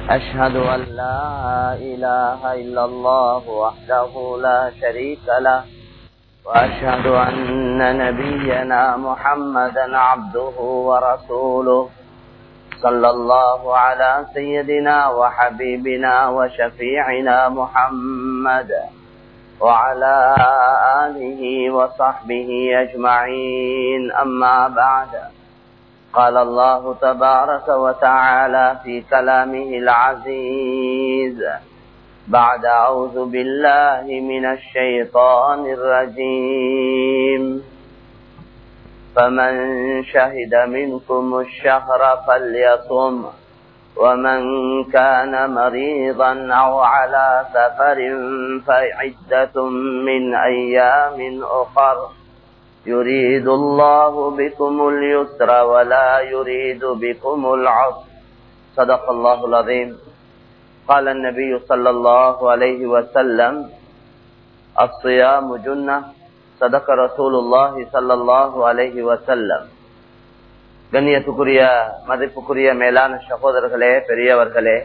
أشهد أن لا إله إلا الله وحده لا شريك له وأشهد أن نبينا محمدا عبده ورسوله صلى الله على سيدنا وحبيبنا وشفيعنا محمد وعلى آله وصحبه أجمعين أما بعد قال الله تبارك وتعالى في كلامه العزيز بعد أعوذ بالله من الشيطان الرجيم فمن شهد منكم الشهر فليصم ومن كان مريضا أو على سفر فعدة من أيام أخر يريد الله بكم اليسر ولا يريد بكم العسر صدق الله العظيم قال النبي صلى الله عليه وسلم الصيام جنة صدق رسول الله صلى الله عليه وسلم கண்ணியத்துக்குரிய மதிப்புக்குரிய மேலான சகோதரர்களே பெரியவர்களே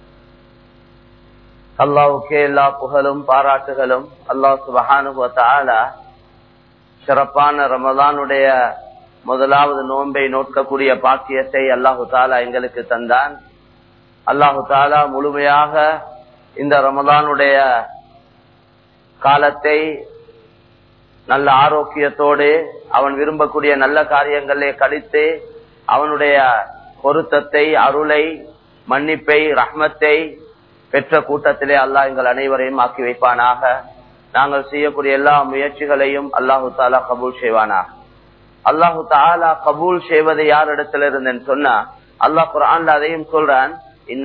அல்லாவுக்கே எல்லா புகழும் பாராட்டுகளும் அல்லாஹ் சுபஹானுவத்தாலா சிறப்பான ரமதானுடைய முதலாவது நோன்பை நோக்கக்கூடிய பாக்கியத்தை அல்லாஹு தாலா எங்களுக்கு தந்தான் அல்லாஹு தாலா முழுமையாக இந்த ரமதானுடைய காலத்தை நல்ல ஆரோக்கியத்தோடு அவன் விரும்பக்கூடிய நல்ல காரியங்களே கழித்து அவனுடைய பொருத்தத்தை அருளை மன்னிப்பை ரஹ்மத்தை பெற்ற கூட்டத்திலே அல்லாஹ் எங்கள் அனைவரையும் ஆக்கி வைப்பானாக நாங்கள் செய்யக்கூடிய எல்லா முயற்சிகளையும் அல்லாஹு தாலா கபூல் செய்வானாக அல்லாஹு தாலா கபூல் செய்வதை யாரிடத்துல இருந்தேன்னு சொன்னா அல்லாஹ் குரான்ல அதையும் சொல்றான்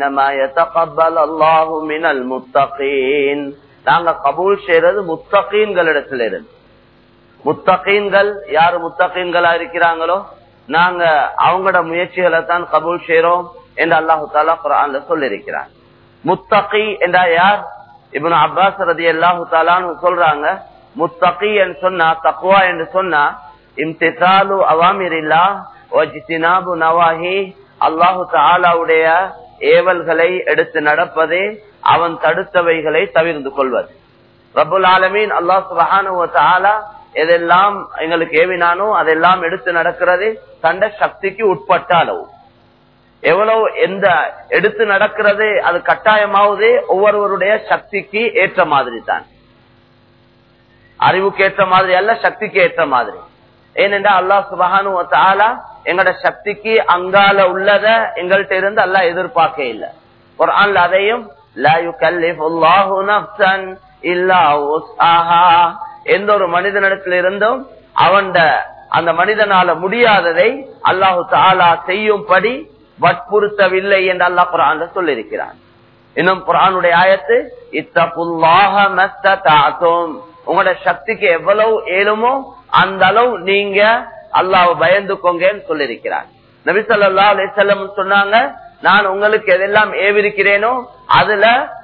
நாங்க கபூல் செய்யறது முத்தகீன்களிடத்துல இருந்து முத்தகீன்கள் யாரு முத்தகீன்களா இருக்கிறாங்களோ நாங்க அவங்களோட முயற்சிகளை தான் கபூல் செய்யறோம் என்று அல்லாஹு தாலா குரான்ல சொல்லிருக்கிறான் முத்தகி என்றா யார் இவனு அப்பாஸ் ரதி அல்லாஹு தாலான்னு சொல்றாங்க முத்தகி என்று சொன்னா தக்குவா என்று சொன்னா இம்திசாலு அவாமிரில்லா வஜித்தினாபு நவாஹி அல்லாஹு தாலாவுடைய ஏவல்களை எடுத்து நடப்பதே அவன் தடுத்தவைகளை தவிர்ந்து கொள்வது ரபுல் ஆலமீன் அல்லாஹ் சுபஹானு எதெல்லாம் எங்களுக்கு ஏவினானோ அதெல்லாம் எடுத்து நடக்கிறது தண்ட சக்திக்கு உட்பட்ட அளவு எவ்வளவு எந்த எடுத்து நடக்கிறது அது கட்டாயமாவது ஒவ்வொருவருடைய சக்திக்கு ஏற்ற மாதிரி தான் அறிவுக்கு ஏற்ற மாதிரி அல்ல சக்திக்கு ஏற்ற மாதிரி ஏனென்றா அல்லாஹ் சுபஹானு தாலா எங்கட சக்திக்கு அங்கால உள்ளத எங்கள்கிட்ட இருந்து அல்ல எதிர்பார்க்க இல்லை ஒரு ஆள் அதையும் எந்த ஒரு மனிதனிடத்தில் இருந்தும் அவன் அந்த மனிதனால முடியாததை அல்லாஹு தாலா செய்யும்படி வற்புறுத்தவில்லை என்று அல்லாஹ் குரான் சொல்லியிருக்கிறான் இன்னும் குரானுடைய ஆயத்து இத்தப்புல்லாகும் உங்களோட சக்திக்கு எவ்வளவு ஏழுமோ அந்த அளவு நீங்க அல்லாஹ் பயந்துக்கோங்கன்னு சொல்லியிருக்கிறான் நபி சொல்லா அலிசல்லம் சொன்னாங்க நான் உங்களுக்கு எதெல்லாம் ஏவிருக்கிறேனோ அதுல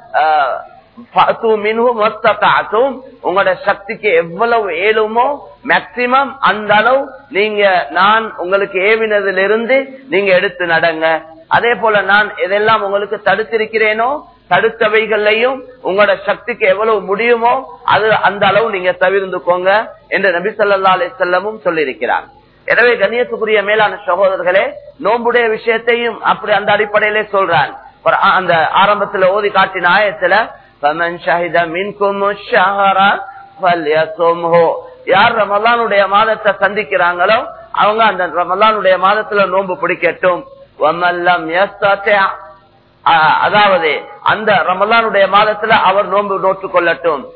உங்களோட சக்திக்கு எவ்வளவு ஏழுமோ மேக்சிமம் அந்த அளவு நீங்க நான் உங்களுக்கு ஏவினதிலிருந்து நீங்க எடுத்து நடங்க அதே போல நான் எதெல்லாம் உங்களுக்கு தடுத்திருக்கிறேனோ தடுத்தவைகளையும் உங்களோட சக்திக்கு எவ்வளவு முடியுமோ அது அந்த அளவு நீங்க தவிர்ந்துக்கோங்க என்று நபி சொல்லா அலி செல்லமும் சொல்லியிருக்கிறார் எனவே கண்ணியத்துக்குரிய மேலான சகோதரர்களே நோம்புடைய விஷயத்தையும் அப்படி அந்த அடிப்படையிலே சொல்றான் அந்த ஆரம்பத்துல ஓதி காட்டின ஆயத்துல யார் ரமலானுடைய மாதத்தை சந்திக்கிறாங்களோ அவங்க அந்த ரமலானுடைய மாதத்துல நோன்பு பிடிக்கட்டும் அதாவது அந்த ரமலானுடைய மாதத்துல அவர் நோன்பு நோட்டு கொள்ளட்டும்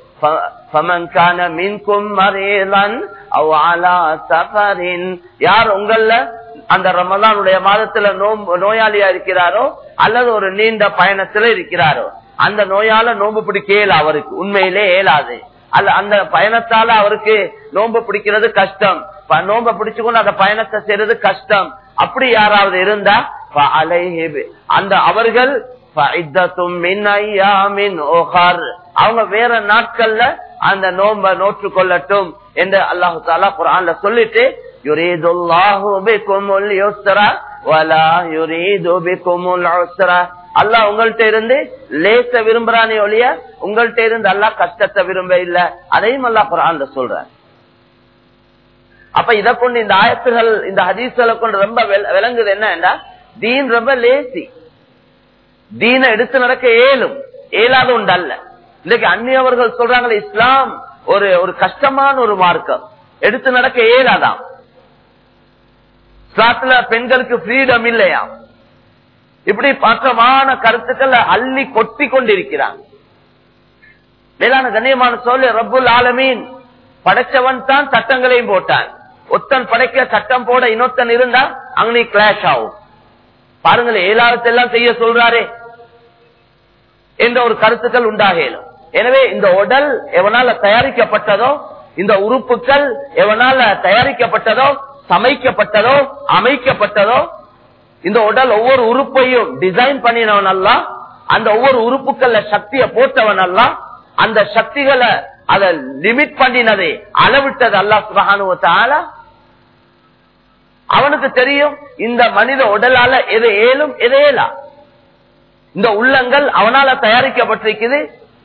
யார் உங்கள அந்த ரமலானுடைய மாதத்துல நோம்பு நோயாளியா இருக்கிறாரோ அல்லது ஒரு நீண்ட பயணத்துல இருக்கிறாரோ அந்த நோயால நோம்பு பிடிக்க இயல அவருக்கு உண்மையிலே இயலாது அல்ல அந்த பயணத்தால அவருக்கு நோம்பு பிடிக்கிறது கஷ்டம் நோம்ப பிடிச்சுக்கொண்டு அந்த பயணத்தை செய்யறது கஷ்டம் அப்படி யாராவது இருந்தா அந்த அவர்கள் அவங்க வேற நாட்கள்ல அந்த நோம்ப நோற்று கொள்ளட்டும் என்று அல்லாஹு தாலா குரான்ல சொல்லிட்டு யுரீதுல்லாஹு பிகுமுல் யுஸ்ரா வலா யுரீது பிகுமுல் உஸ்ரா அல்லாஹ் உங்கள்கிட்ட இருந்து லேச விரும்புறானே ஒழிய உங்கள்கிட்ட இருந்து அல்லாஹ் கஷ்டத்தை விரும்ப இல்ல அதையும் அல்லாஹ் குரான்ல சொல்ற அப்ப இதை கொண்டு இந்த ஆயத்துகள் இந்த ஹதீஸ்களை கொண்டு ரொம்ப விள- விளங்குது என்னன்னா தீன் ரொம்ப லேசி தீனை எடுத்து நடக்க ஏலும் ஏலாத உண்டு அல்ல இன்னைக்கு அந்நியவர்கள் சொல்றாங்களே இஸ்லாம் ஒரு ஒரு கஷ்டமான ஒரு மார்க்கம் எடுத்து நடக்க ஏலாதான் இஸ்லாத்துல பெண்களுக்கு ஃப்ரீடம் இல்லையா இப்படி பக்கமான கருத்துக்களை அள்ளி கொட்டி கொண்டிருக்கிறாங்க மேலான கண்ணியமான சொல்லு ரப்புல் ஆலமீன் படைச்சவன் தான் சட்டங்களையும் போட்டான் ஒத்தன் படைக்க சட்டம் போட இன்னொத்தன் இருந்தா அங்க நீ கிளாஷ் ஆகும் பாருங்களேன் ஏழாயிரத்தை எல்லாம் செய்ய சொல்றாரே என்ற ஒரு கருத்துக்கள் உண்டாகலும் எனவே இந்த உடல் எவனால தயாரிக்கப்பட்டதோ இந்த உறுப்புகள் எவனால தயாரிக்கப்பட்டதோ சமைக்கப்பட்டதோ அமைக்கப்பட்டதோ இந்த உடல் ஒவ்வொரு உறுப்பையும் டிசைன் பண்ணினவன் அல்ல அந்த ஒவ்வொரு உறுப்புகள்ல சக்தியை போட்டவன் அல்ல அந்த சக்திகளை அதை லிமிட் பண்ணினதை அளவிட்டது அல்லா சுபகானுவத்தால அவனுக்கு தெரியும் இந்த மனித உடலால எது ஏலும் எது ஏலா இந்த உள்ளங்கள் அவனால தயாரிக்கப்பட்டிருக்குது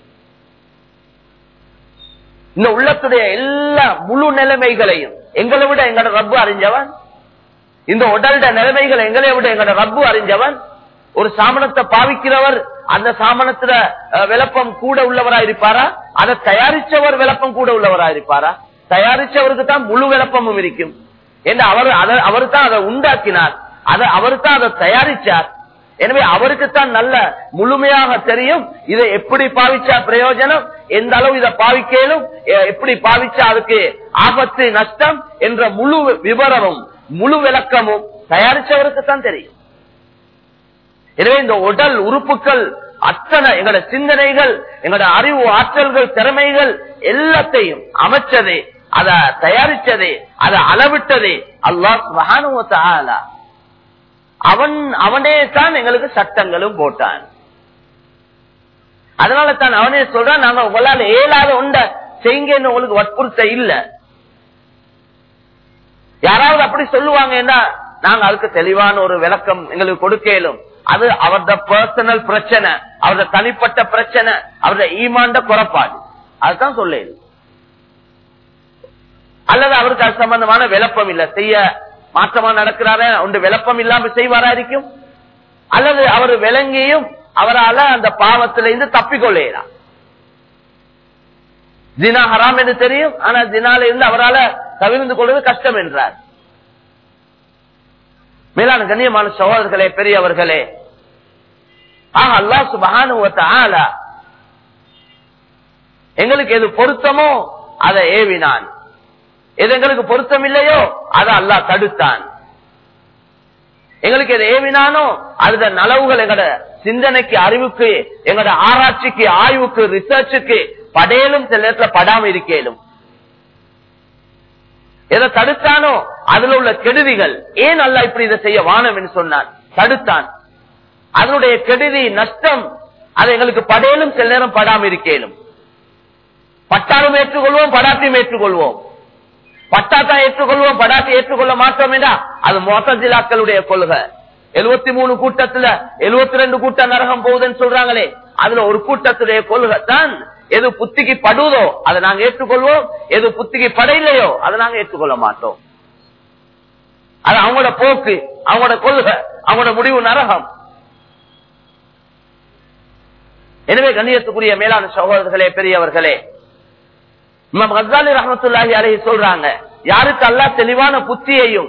இந்த உள்ளத்துடைய எல்லா முழு நிலைமைகளையும் எங்களை விட எங்களோட ரப்பு அறிஞ்சவன் இந்த உடல்ட நிலைமைகள் எங்களை விட எங்களோட ரப்பு அறிஞ்சவன் ஒரு சாமனத்தை பாவிக்கிறவர் அந்த சாமனத்துல அஹ், விளப்பம் கூட உள்ளவரா இருப்பாரா அதை தயாரிச்சவர் விளப்பம் கூட உள்ளவரா இருப்பாரா தயாரிச்சவருக்கு தான் முழு விளப்பமும் இருக்கும் என்று அவர் அதை- அவர் தான் அதை உண்டாக்கினார் அதை அவர் தான் அதை தயாரிச்சார் எனவே அவருக்குத்தான் நல்ல முழுமையாக தெரியும் இதை எப்படி பாவிச்சா பிரயோஜனம் எந்த அளவு இதை பாவிக்கலும் எ- எப்படி பாவிச்சா அதுக்கு ஆபத்து நஷ்டம் என்ற முழு விவரமும் முழு விளக்கமும் தயாரிச்சவருக்கு தான் தெரியும் எனவே இந்த உடல் உறுப்புகள் அத்தனை எங்களோட சிந்தனைகள் எங்களோட அறிவு ஆற்றல்கள் திறமைகள் எல்லாத்தையும் அமைச்சதே அதை தயாரிச்சதே அதை அளவிட்டதே அல்லாஹ் சுப்ஹானஹு வ தஆலா அவன் அவனே தான் எங்களுக்கு சட்டங்களும் போட்டான் அதனால தான் அவனே சொல்றான் நாங்க உங்களால ஏழாத உண்ட செய்யுங்கன்னு உங்களுக்கு வற்புறுத்த இல்ல யாராவது அப்படி சொல்லுவாங்கன்னா நாங்க அதுக்கு தெளிவான ஒரு விளக்கம் எங்களுக்கு கொடுக்கலும் அது அவரது பர்சனல் பிரச்சனை அவரது தனிப்பட்ட பிரச்சனை அவரது ஈமாண்ட குறைப்பாடு அதுதான் சொல்லேன் அல்லது அவருக்கு அது சம்பந்தமான விளப்பம் இல்ல செய்ய மாற்றமா நடக்கிறார ஒன்று விளப்பம் இல்லாம செய்வாரா இருக்கும் அல்லது அவர் விளங்கியும் அவரால அந்த பாவத்திலிருந்து தப்பிக்கொள்ளலாம் தினா ஹராம் என்று தெரியும் ஆனா தினால இருந்து அவரால தவிர்ந்து கொள்வது கஷ்டம் என்றார் மேலான கண்ணியமான சகோதரர்களே பெரியவர்களே ஆக அல்லாஹ் சுபஹானுவ தஆலா எங்களுக்கு எது பொருத்தமோ அதை ஏவினான் எது எங்களுக்கு பொருத்தம் இல்லையோ அதை அல்லாஹ் தடுத்தான் எங்களுக்கு எது ஏவினானோ அதுல நலவுகள் எங்கட சிந்தனைக்கு அறிவுக்கு எங்கட ஆராய்ச்சிக்கு ஆய்வுக்கு ரிசர்ச்சுக்கு படையலும் சில நேரத்துல படாம இருக்கேலும் எதை தடுத்தானோ அதுல உள்ள கெடுதிகள் ஏன் அல்ல இப்படி இதை செய்ய வானம் என்று சொன்னான் தடுத்தான் அதனுடைய கெடுதி நஷ்டம் அது எங்களுக்கு படையலும் சில நேரம் படாம இருக்கேலும் பட்டாலும் ஏற்றுக்கொள்வோம் படாத்தையும் ஏற்றுக்கொள்வோம் பட்டாத்தா ஏற்றுக்கொள்வோம் படாத்தை ஏற்றுக்கொள்ள மாட்டோம் என்றா அது மோசஜிலாக்களுடைய கொள்கை எழுபத்தி மூணு கூட்டத்துல எழுபத்தி ரெண்டு கூட்டம் நரகம் போகுதுன்னு சொல்றாங்களே அதுல ஒரு கூட்டத்துடைய கொள்கை தான் எது புத்திக்கு படுவதோ அதை நாங்க ஏற்றுக்கொள்வோம் எது புத்திக்கு படையிலையோ அதை நாங்க ஏற்றுக்கொள்ள மாட்டோம் அது அவங்களோட போக்கு அவங்களோட கொள்கை அவங்களோட முடிவு நரகம் எனவே கண்ணியத்துக்குரிய மேலான சகோதரர்களே பெரியவர்களே இமாம் கசாலி ரஹமத்துல்லாஹி அலைஹி சொல்றாங்க யாருக்கு அல்லாஹ் தெளிவான புத்தியையும்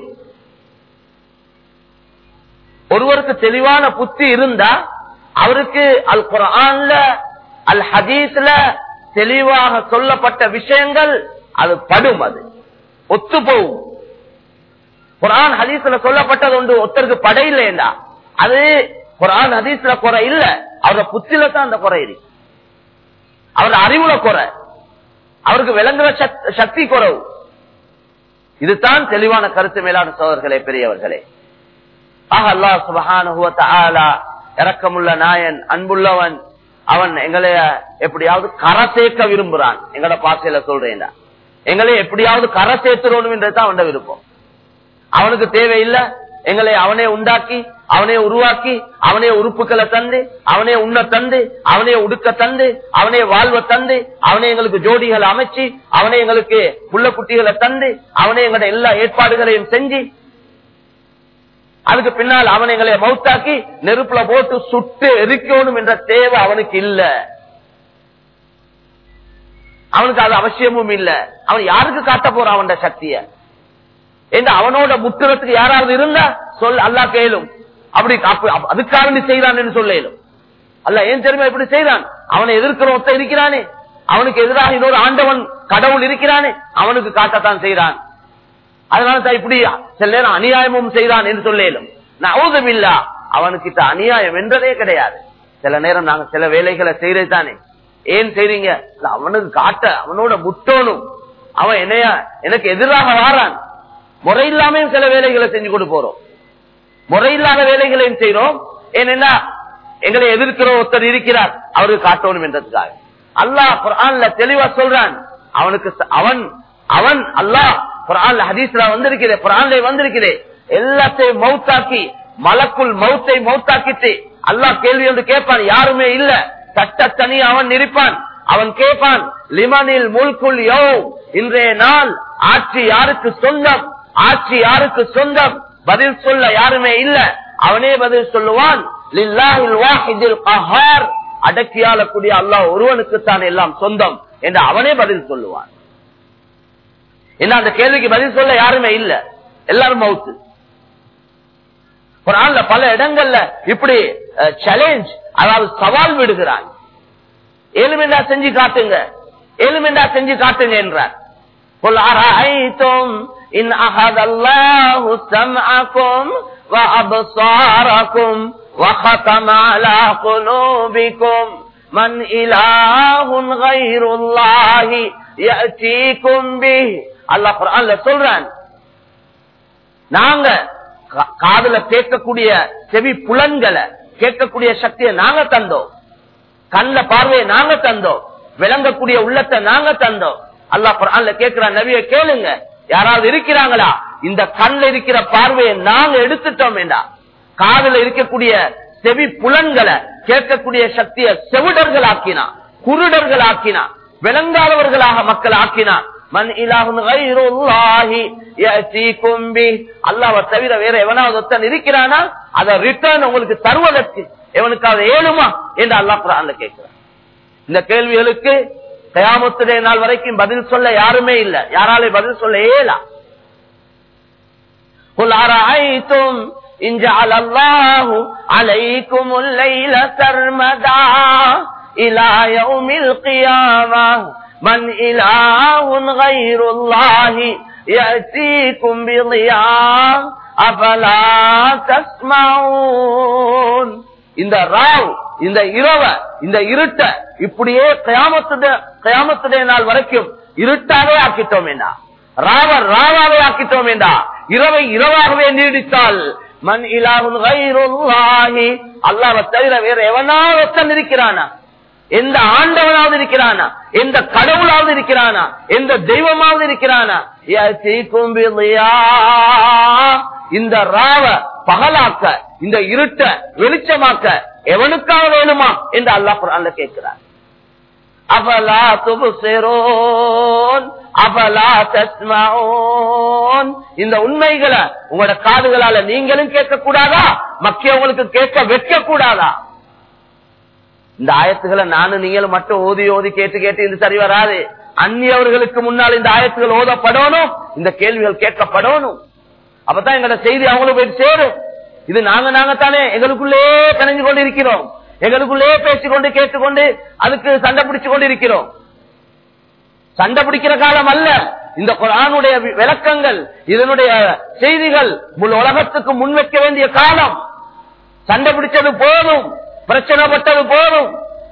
ஒருவருக்கு தெளிவான புத்தி இருந்தா அவருக்கு அல் குரான்ல அல் ஹதீஸ்ல தெளிவாக சொல்லப்பட்ட விஷயங்கள் அது படும் அது ஒத்து போகும் குரான் ஹதீஸ்ல சொல்லப்பட்டது ஒன்று ஒருத்தருக்கு படையில்லைண்டா அது குரான் ஹதீஸ்ல குறை இல்ல அவரோட புத்தில தான் அந்த குறை இருக்கு அவரோட அறிவுல குறை அவருக்கு விளங்குற சக்- சக்தி குறவு இதுதான் தெளிவான கருத்து மேலான சோதர்களே பெரியவர்களே ஆக அல்லாஹ் சுபஹானஹு வ தஆலா இரக்கமுள்ள நாயன் அன்புள்ளவன் அவன் எங்களை எப்படியாவது கரை சேர்க்க விரும்புறான் எங்களோட பாசையில சொல்றேன் எங்களை எப்படியாவது கரை சேர்த்துறோம் என்றதுதான் அவன் விருப்பம் அவனுக்கு தேவையில்லை எங்களை அவனே உண்டாக்கி அவனே உருவாக்கி அவனே உறுப்புகளை தந்து அவனே உண்ண தந்து அவனே உடுக்க தந்து அவனே வாழ்வ தந்து அவனே எங்களுக்கு ஜோடிகளை அமைச்சு அவனே எங்களுக்கு புள்ள குட்டிகளை தந்து அவனே எங்களுடைய எல்லா ஏற்பாடுகளையும் செஞ்சு அதுக்கு பின்னால் அவன் எங்களை மௌத்தாக்கி நெருப்புல போட்டு சுட்டு எரிக்கணும் என்ற தேவை அவனுக்கு இல்ல அவனுக்கு அது அவசியமும் இல்ல அவன் யாருக்கு காட்ட போறான் அவன் சக்திய என்று அவனோட முட்டுறதுக்கு யாராவது இருந்தா சொல் அல்லா கேளும் அப்படி அப்ப- அதுக்காக நீ செய்யறான் என்று சொல்லும் அல்ல ஏன் தெரியுமா இப்படி செய்யறான் அவனை எதிர்க்கிற ஒத்த இருக்கிறானே அவனுக்கு எதிராக இன்னொரு ஆண்டவன் கடவுள் இருக்கிறானே அவனுக்கு காட்டத்தான் செய்யறான் அதனால தான் இப்படி சில நேரம் அநியாயமும் செய்தான் என்று சொல்லேலும் நவுதமில்லா அவனுக்கிட்ட அநியாயம் என்றதே கிடையாது சில நேரம் நாங்க சில வேலைகளை செய்யறது தானே ஏன் செய்றீங்க இல்ல, அவனுக்கு காட்ட அவனோட முட்டோனும் அவன் என்னைய எனக்கு எதிராக வாரான் முறையில்லாமையும் சில வேலைகளை செஞ்சு கொண்டு போறோம் முறையில்லாத வேலைகளையும் செய்யறோம் ஏனென்னா எங்களை எதிர்க்கிற ஒருத்தர் இருக்கிறார் அவருக்கு காட்டணும் என்றதுக்காக அல்லாஹ் குர்ஆன்ல தெளிவா சொல்றான் அவனுக்கு ச- அவன் அவன் அல்லாஹ் குர்ஆன்ல ஹதீஸ்ல வந்திருக்கிறே குர்ஆன்ல வந்திருக்கிறே எல்லாத்தையும் மௌத்தாக்கி மலக்குள் மௌத்தை மௌத்தாக்கிட்டு அல்லாஹ் கேள்வி என்று கேட்பான் யாருமே இல்ல தட்டத்தனி அவன் இருப்பான் அவன் கேட்பான் லிமனில் முல்குல் யோ இன்றைய நாள் ஆட்சி யாருக்கு சொந்தம் ஆட்சி யாருக்கு சொந்தம் பதில் சொல்ல யாருமே இல்ல அவனே பதில் சொல்லுவான் லில்லாஹில் வாஹிதில் கஹார் அடக்கியாளக்கூடிய அல்லாஹ் ஒருவனுக்கு தான் எல்லாம் சொந்தம் என்று அவனே பதில் சொல்லுவான் என்ன அந்த கேள்விக்கு பதில் சொல்ல யாருமே இல்ல எல்லாரும் மவுத்து குரான்ல பல இடங்கள்ல இப்படி சேலஞ்ச் அதாவது சவால் விடுகிறான் ஏழுமெண்டா செஞ்சு காட்டுங்க ஏழுமெண்டா செஞ்சு காட்டுங்க என்றார் قل أرأيتم إن أخذ الله سمعكم وأبصاركم وختم على قلوبكم من إله غير الله يأتيكم به الله قرآن சொல்றான் நாங்க கா- காதுல கேட்கக்கூடிய செவி புலன்களை கேட்கக்கூடிய சக்தியை நாங்க தந்தோம் கண்ல பார்வையை நாங்க தந்தோம் விளங்கக்கூடிய உள்ளத்தை நாங்க தந்தோம் அல்லாஹ் குர்ஆன்ல கேட்கிற நபியை கேளுங்க யாராவது இருக்கிறாங்களா இந்த கண்ல இருக்கிற பார்வையை நாங்க எடுத்துட்டோம் வேண்டா காதுல இருக்கக்கூடிய செவி புலன்களை கேட்கக்கூடிய சக்தியை செவிடர்கள் ஆக்கினா குருடர்கள் ஆக்கினா விளங்காதவர்களாக மக்கள் ஆக்கினா மன் இலாஹுன் கைருல்லாஹி யஅதீகும் பி அல்லாஹ்வை தவிர வேற எவனாவது ஒருத்தன் இருக்கிறானா அதை ரிட்டர்ன் உங்களுக்கு தருவதற்கு எவனுக்கு அது ஏழுமா என்று அல்லாஹ் குர்ஆன்ல கேட்கிறான் இந்த கேள்விகளுக்கு கயாமத்துடைய நாள் வரைக்கும் பதில் சொல்ல யாருமே இல்ல யாராலே பதில் சொல்ல இயலா قل أرأيتم إن جعل الله عليكم الليل سرمدا إلى يوم القيامة من إله غير الله يأتيكم بضياء أفلا تسمعون இந்த ராவ் இந்த இரவ இந்த இருட்ட இப்படியே கயாமத்துடைய கயாமத்துடைய நாள் வரைக்கும் இருட்டாவே ஆக்கிட்டோம் என்ன ராவ ராவாவே ஆக்கிட்டோம் என்ன இரவை இரவாகவே நீடித்தால் மண் இலாகும் கைருல்லாஹி அல்லாஹ்வை தவிர வேற எவனாவது ஒருத்தன் இருக்கிறானா எந்த ஆண்டவனாவது இருக்கிறானா எந்த கடவுளாவது இருக்கிறானா எந்த தெய்வமாவது இருக்கிறானா யஅதீக்கும் பிதியா. இந்த ராவ பகலாக்க இந்த இருட்ட வெளிச்சமாக்க எவனுக்காக வேணுமா என்று அல்லாஹ் குர்ஆன்ல கேட்கிறார் அபலா துபுசிரோன் அபலா தஸ்மஊன் இந்த உண்மைகளை உங்களோட காதுகளால நீங்களும் கேட்க கூடாதா மக்கியவங்களுக்கு கேட்க வைக்க கூடாதா இந்த ஆயத்துகளை நானும் நீங்களும் மட்டும் ஓதி ஓதி கேட்டு கேட்டு இது சரி வராது அந்நியவர்களுக்கு முன்னால் இந்த ஆயத்துகள் ஓதப்படணும் இந்த கேள்விகள் கேட்கப்படணும் அப்பதான் எங்களோட செய்தி அவங்களுக்கு போய் சேரும் இது நாங்க நாங்க தானே எங்களுக்குள்ளே கணைஞ்சு கொண்டு இருக்கிறோம் எங்களுக்குள்ளே பேசிக்கொண்டு கேட்டுக்கொண்டு அதுக்கு சண்டை பிடிச்சு கொண்டு இருக்கிறோம் சண்டை பிடிக்கிற காலம் அல்ல இந்த குரானுடைய வி- விளக்கங்கள் இதனுடைய செய்திகள் முழு உலகத்துக்கு முன்வைக்க வேண்டிய காலம் சண்டை பிடிச்சது போதும் பிரச்சனைப்பட்டது போதும்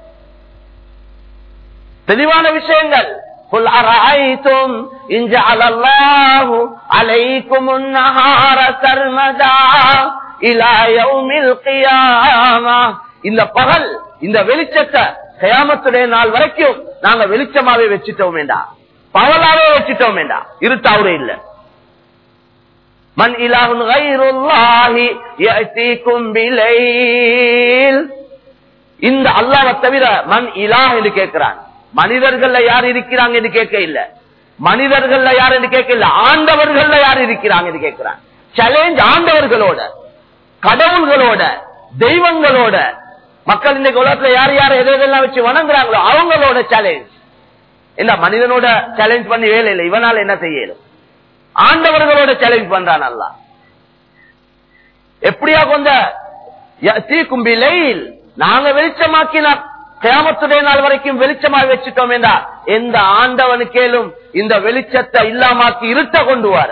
தெளிவான விஷயங்கள் قل أرأيتم إن جعل الله عليكم النهار سرمدا إلى يوم القيامة இந்த பகல் இந்த வெளிச்சத்தை கயாமத்துடைய நாள் வரைக்கும் நாங்க வெளிச்சமாவே வச்சுட்டோம் வேண்டா பகலாவே வச்சுட்டோம் வேண்டா இருட்டாவே இல்ல மன் இலாஹுன் கைருல்லாஹி யஅதீக்கும் பிலைல் இந்த அல்லாஹ்வை தவிர மன் இலாஹ் என்று கேட்கிறான் மனிதர்கள்ல யார் இருக்கிறாங்க என்று கேட்க இல்ல மனிதர்கள்ல யார் என்று கேட்க இல்ல ஆண்டவர்கள்ல யார் இருக்கிறாங்க என்று கேட்கிறான் சேலஞ்ச் ஆண்டவர்களோட கடவுள்களோட தெய்வங்களோட மக்கள் இந்த உலகத்துல யார் யார் எதை எதெல்லாம் வச்சு வணங்குறாங்களோ அவங்களோட சேலஞ்ச் இந்த மனிதனோட சேலஞ்ச் பண்ணி வேலை இல்லை இவனால என்ன செய்யலும் ஆண்டவர்களோட சேலஞ்ச் பண்றான் அல்லா எப்படியா கொஞ்ச தீக்கும்பிலையில் நாங்க வெளிச்சமாக்கினா கிராமத்துடைய நாள் வரைக்கும் வெளிச்சமா வச்சுட்டோம் என்றா எந்த ஆண்டவனுக்கேலும் இந்த வெளிச்சத்தை இல்லாமாக்கி இருட்ட கொண்டு வர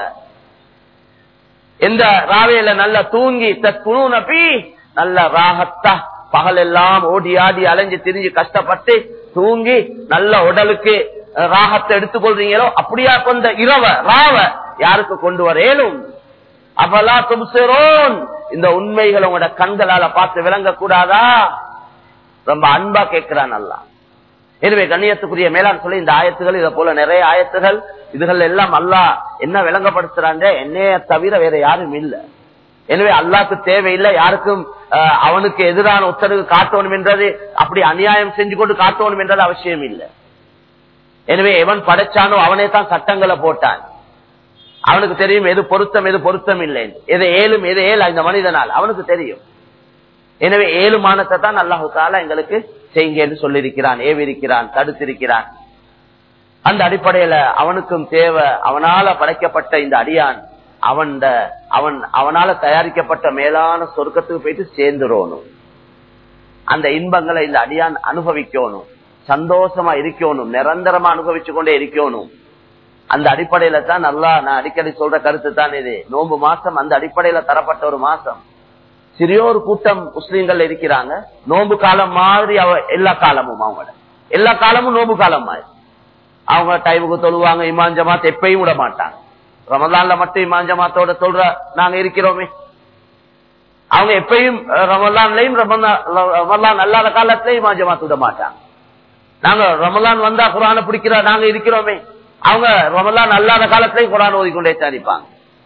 எந்த ராவையில நல்லா தூங்கி தூணப்பி நல்ல ராகத்தா பகல் எல்லாம் ஓடி ஆடி அலைஞ்சு திரிஞ்சு கஷ்டப்பட்டு தூங்கி நல்ல உடலுக்கு ராகத்தை எடுத்துக்கொள்றீங்களோ அப்படியா கொண்ட இரவ ராவ யாருக்கு கொண்டு வரேனும் அவலா தும்சிரோன் இந்த உண்மைகள் உங்களோட கண்களால பார்த்து விளங்க கூடாதா ரொம்ப அன்பா கேட்கிறான் அல்லா எனவே கண்ணியத்துக்குரிய மேலாண் சொல்லி இந்த ஆயத்துகள் இதை போல நிறைய ஆயத்துகள் இதுகள் எல்லாம் அல்லா என்ன விளங்கப்படுத்துறாங்க என்னைய தவிர வேற யாரும் இல்ல எனவே அல்லாக்கு தேவையில்லை யாருக்கும் அவனுக்கு எதிரான உத்தரவு காட்டணும் என்றது அப்படி அநியாயம் செஞ்சு கொண்டு காட்டணும் என்றது அவசியம் இல்லை எனவே எவன் படைச்சானோ அவனே தான் சட்டங்களை போட்டான் அவனுக்கு தெரியும் எது பொருத்தம் எது பொருத்தம் இல்லை எது ஏழும் எது ஏழு இந்த மனிதனால் அவனுக்கு தெரியும் எனவே ஏழுமானத்தை தான் அல்லாஹு தாலா எங்களுக்கு செய்யுங்க என்று சொல்லியிருக்கிறான் ஏவிருக்கிறான் தடுத்திருக்கிறான் அந்த அடிப்படையில அவனுக்கும் தேவை அவனால படைக்கப்பட்ட இந்த அடியான் அவன் அவன் அவனால தயாரிக்கப்பட்ட மேலான சொர்க்கத்துக்கு போயிட்டு சேர்ந்துடணும் அந்த இன்பங்களை இந்த அடியான் அனுபவிக்கணும் சந்தோஷமா இருக்கணும் நிரந்தரமா அனுபவிச்சு கொண்டே இருக்கணும் அந்த அடிப்படையில தான் நல்லா நான் அடிக்கடி சொல்ற கருத்து தான் இது நோம்பு மாசம் அந்த அடிப்படையில தரப்பட்ட ஒரு மாசம் சிறியோர் கூட்டம் முஸ்லீம்கள் இருக்கிறாங்க நோம்பு காலம் மாதிரி அவ எல்லா காலமும் அவங்களோட எல்லா காலமும் நோம்பு காலம் மாதிரி அவங்க டைமுக்கு தொழுவாங்க இமான் ஜமாத் எப்பயும் விட மாட்டாங்க ரமதான்ல மட்டும் இமான் ஜமாத்தோட சொல்ற நாங்க இருக்கிறோமே அவங்க எப்பயும் ரமலான்லயும் ரமலான் அல்லாத காலத்திலயும் இமான் ஜமாத் விட மாட்டாங்க நாங்க ரமலான் வந்தா குரான பிடிக்கிற நாங்க இருக்கிறோமே அவங்க ரமலான் அல்லாத காலத்திலயும் குரான் ஓதிக்கொண்டே சாதிப்பாங்க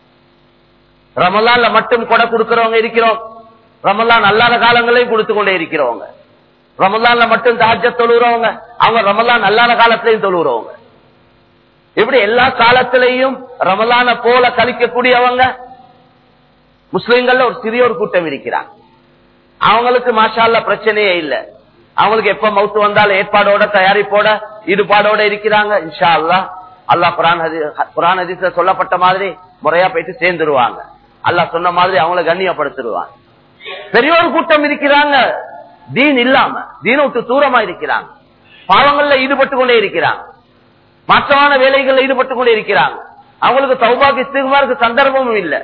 ரமலான்ல மட்டும் கொடை கொடுக்கிறவங்க இருக்கிறோம் ரமலான் அல்லாத காலங்களையும் கொடுத்து கொண்டே இருக்கிறவங்க ரமலான்ல மட்டும் தாஜ தொழுகிறவங்க அவங்க ரமலான் அல்லாத காலத்திலையும் தொழுகிறவங்க இப்படி எல்லா காலத்திலையும் ரமலான போல கழிக்கக்கூடியவங்க முஸ்லிம்கள்ல ஒரு சிறிய ஒரு கூட்டம் இருக்கிறாங்க அவங்களுக்கு மாஷால்ல பிரச்சனையே இல்லை அவங்களுக்கு எப்ப மவுத்து வந்தாலும் ஏற்பாடோட தயாரிப்போட ஈடுபாடோட இருக்கிறாங்க இன்ஷா அல்லா அல்லா குரான் குரான் ஹதீஸ்ல சொல்லப்பட்ட மாதிரி முறையா போயிட்டு சேர்ந்துருவாங்க அல்லாஹ் சொன்ன மாதிரி அவங்கள கண்ணியப்படுத்திடுவாங்க பெரிய ஒரு கூட்டம் இருக்கிறாங்க தீன் இல்லாம தீன விட்டு தூரமா இருக்கிறாங்க பாவங்கள்ல ஈடுபட்டு கொண்டே இருக்கிறாங்க மாற்றமான வேலைகள்ல ஈடுபட்டு கொண்டே இருக்கிறாங்க அவங்களுக்கு சௌபாகிய இஸ்திகுமாருக்கு சந்தர்ப்பமும் இல்லை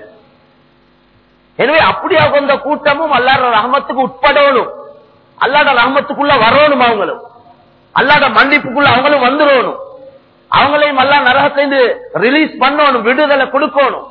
எனவே அப்படியா கொண்ட கூட்டமும் அல்லாட ரஹமத்துக்கு உட்படணும் அல்லாட ரஹமத்துக்குள்ள வரணும் அவங்களும் அல்லாட மன்னிப்புக்குள்ள அவங்களும் வந்துடணும் அவங்களையும் அல்லா நரகத்திலிருந்து ரிலீஸ் பண்ணணும் விடுதலை கொடுக்கணும்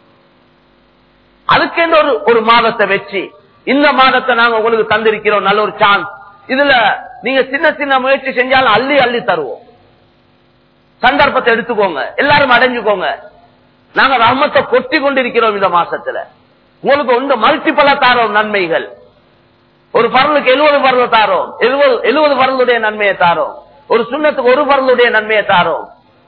அதுக்கென்று ஒரு ஒரு மாதத்தை வச்சு இந்த மாதத்தை நாங்க உங்களுக்கு தந்திருக்கிறோம் நல்ல ஒரு சான்ஸ் இதுல நீங்க சின்ன சின்ன முயற்சி செஞ்சாலும் அள்ளி அள்ளி தருவோம் சந்தர்ப்பத்தை எடுத்துக்கோங்க எல்லாரும் அடைஞ்சுக்கோங்க நாங்க ரஹமத்தை கொட்டி கொண்டிருக்கிறோம் இந்த மாசத்துல உங்களுக்கு ஒன்று மல்டிபலா தாரோம் நன்மைகள் ஒரு பரலுக்கு எழுபது பரல தாரோம் எழுபது எழுபது பரலுடைய நன்மையை தாரோம் ஒரு சுண்ணத்துக்கு ஒரு பரலுடைய நன்மையை தாரோம்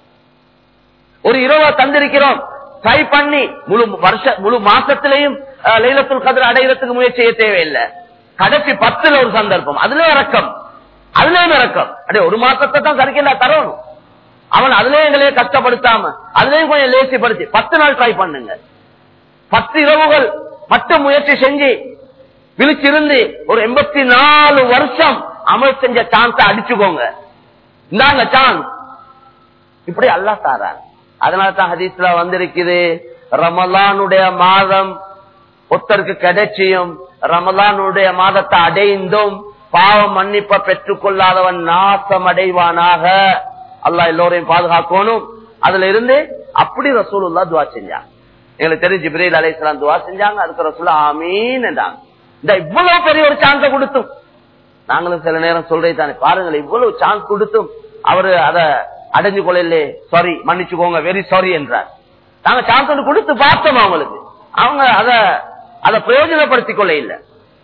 ஒரு இரவ தந்திருக்கிறோம் ட்ரை பண்ணி முழு வருஷ முழு மாசத்திலையும் லைலத்துல் கதிர அடைகிறதுக்கு முயற்சி செய்ய தேவையில்லை கடைசி பத்துல ஒரு சந்தர்ப்பம் அதுல இறக்கம் அதுலயும் இறக்கம் அப்படியே ஒரு மாசத்தை தான் கறிக்கல தரணும் அவன் அதுலயும் எங்களையே கஷ்டப்படுத்தாம அதுலயும் கொஞ்சம் லேசிப்படுத்தி பத்து நாள் ட்ரை பண்ணுங்க பத்து இரவுகள் மட்டும் முயற்சி செஞ்சு விழிச்சிருந்து ஒரு எண்பத்தி நாலு வருஷம் அமல் செஞ்ச சான்ஸ அடிச்சுக்கோங்க இந்தாங்க சான்ஸ் இப்படி அல்லா தாராங்க அதனால தான் ஹதீஸ்ல வந்திருக்குது ரமலானுடைய மாதம் ஒருத்தருக்கு கிடைச்சியும் ரமலானுடைய மாதத்தை அடைந்தும் பாவம் மன்னிப்ப பெற்றுக் கொள்ளாதவன் நாசம் அடைவானாக அல்லா எல்லோரையும் பாதுகாக்கணும் அதுல இருந்து அப்படி ரசூலுல்லா துவா செஞ்சாங்க எங்களுக்கு தெரிஞ்சு ஜிப்ரீல் அலைசலாம் துவா செஞ்சாங்க அதுக்கு ரசூலா ஆமீன் என்றாங்க இந்த இவ்வளவு பெரிய ஒரு சான்ஸ கொடுத்தும் நாங்களும் சில நேரம் சொல்றே தானே பாருங்கள் இவ்வளவு சான்ஸ் கொடுத்தும் அவரு அத அடைஞ்சு கொள்ளலே சாரி மன்னிச்சுக்கோங்க வெரி சாரி என்றார் நாங்க சான்ஸ் கொடுத்து பார்த்தோம் அவங்களுக்கு அவங்க அத அதை பிரயோஜனப்படுத்திக் கொள்ள இல்லை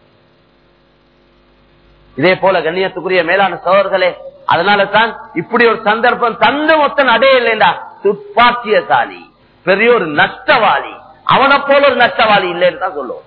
இதே போல கண்ணியத்துக்குரிய மேலான சோழர்களே அதனால தான் இப்படி ஒரு சந்தர்ப்பம் தந்து மொத்தம் அடையலைண்டா துப்பாக்கியசாலி பெரிய ஒரு நஷ்டவாளி அவனை போல ஒரு நஷ்டவாளி இல்லைன்னு தான் சொல்லுவோம்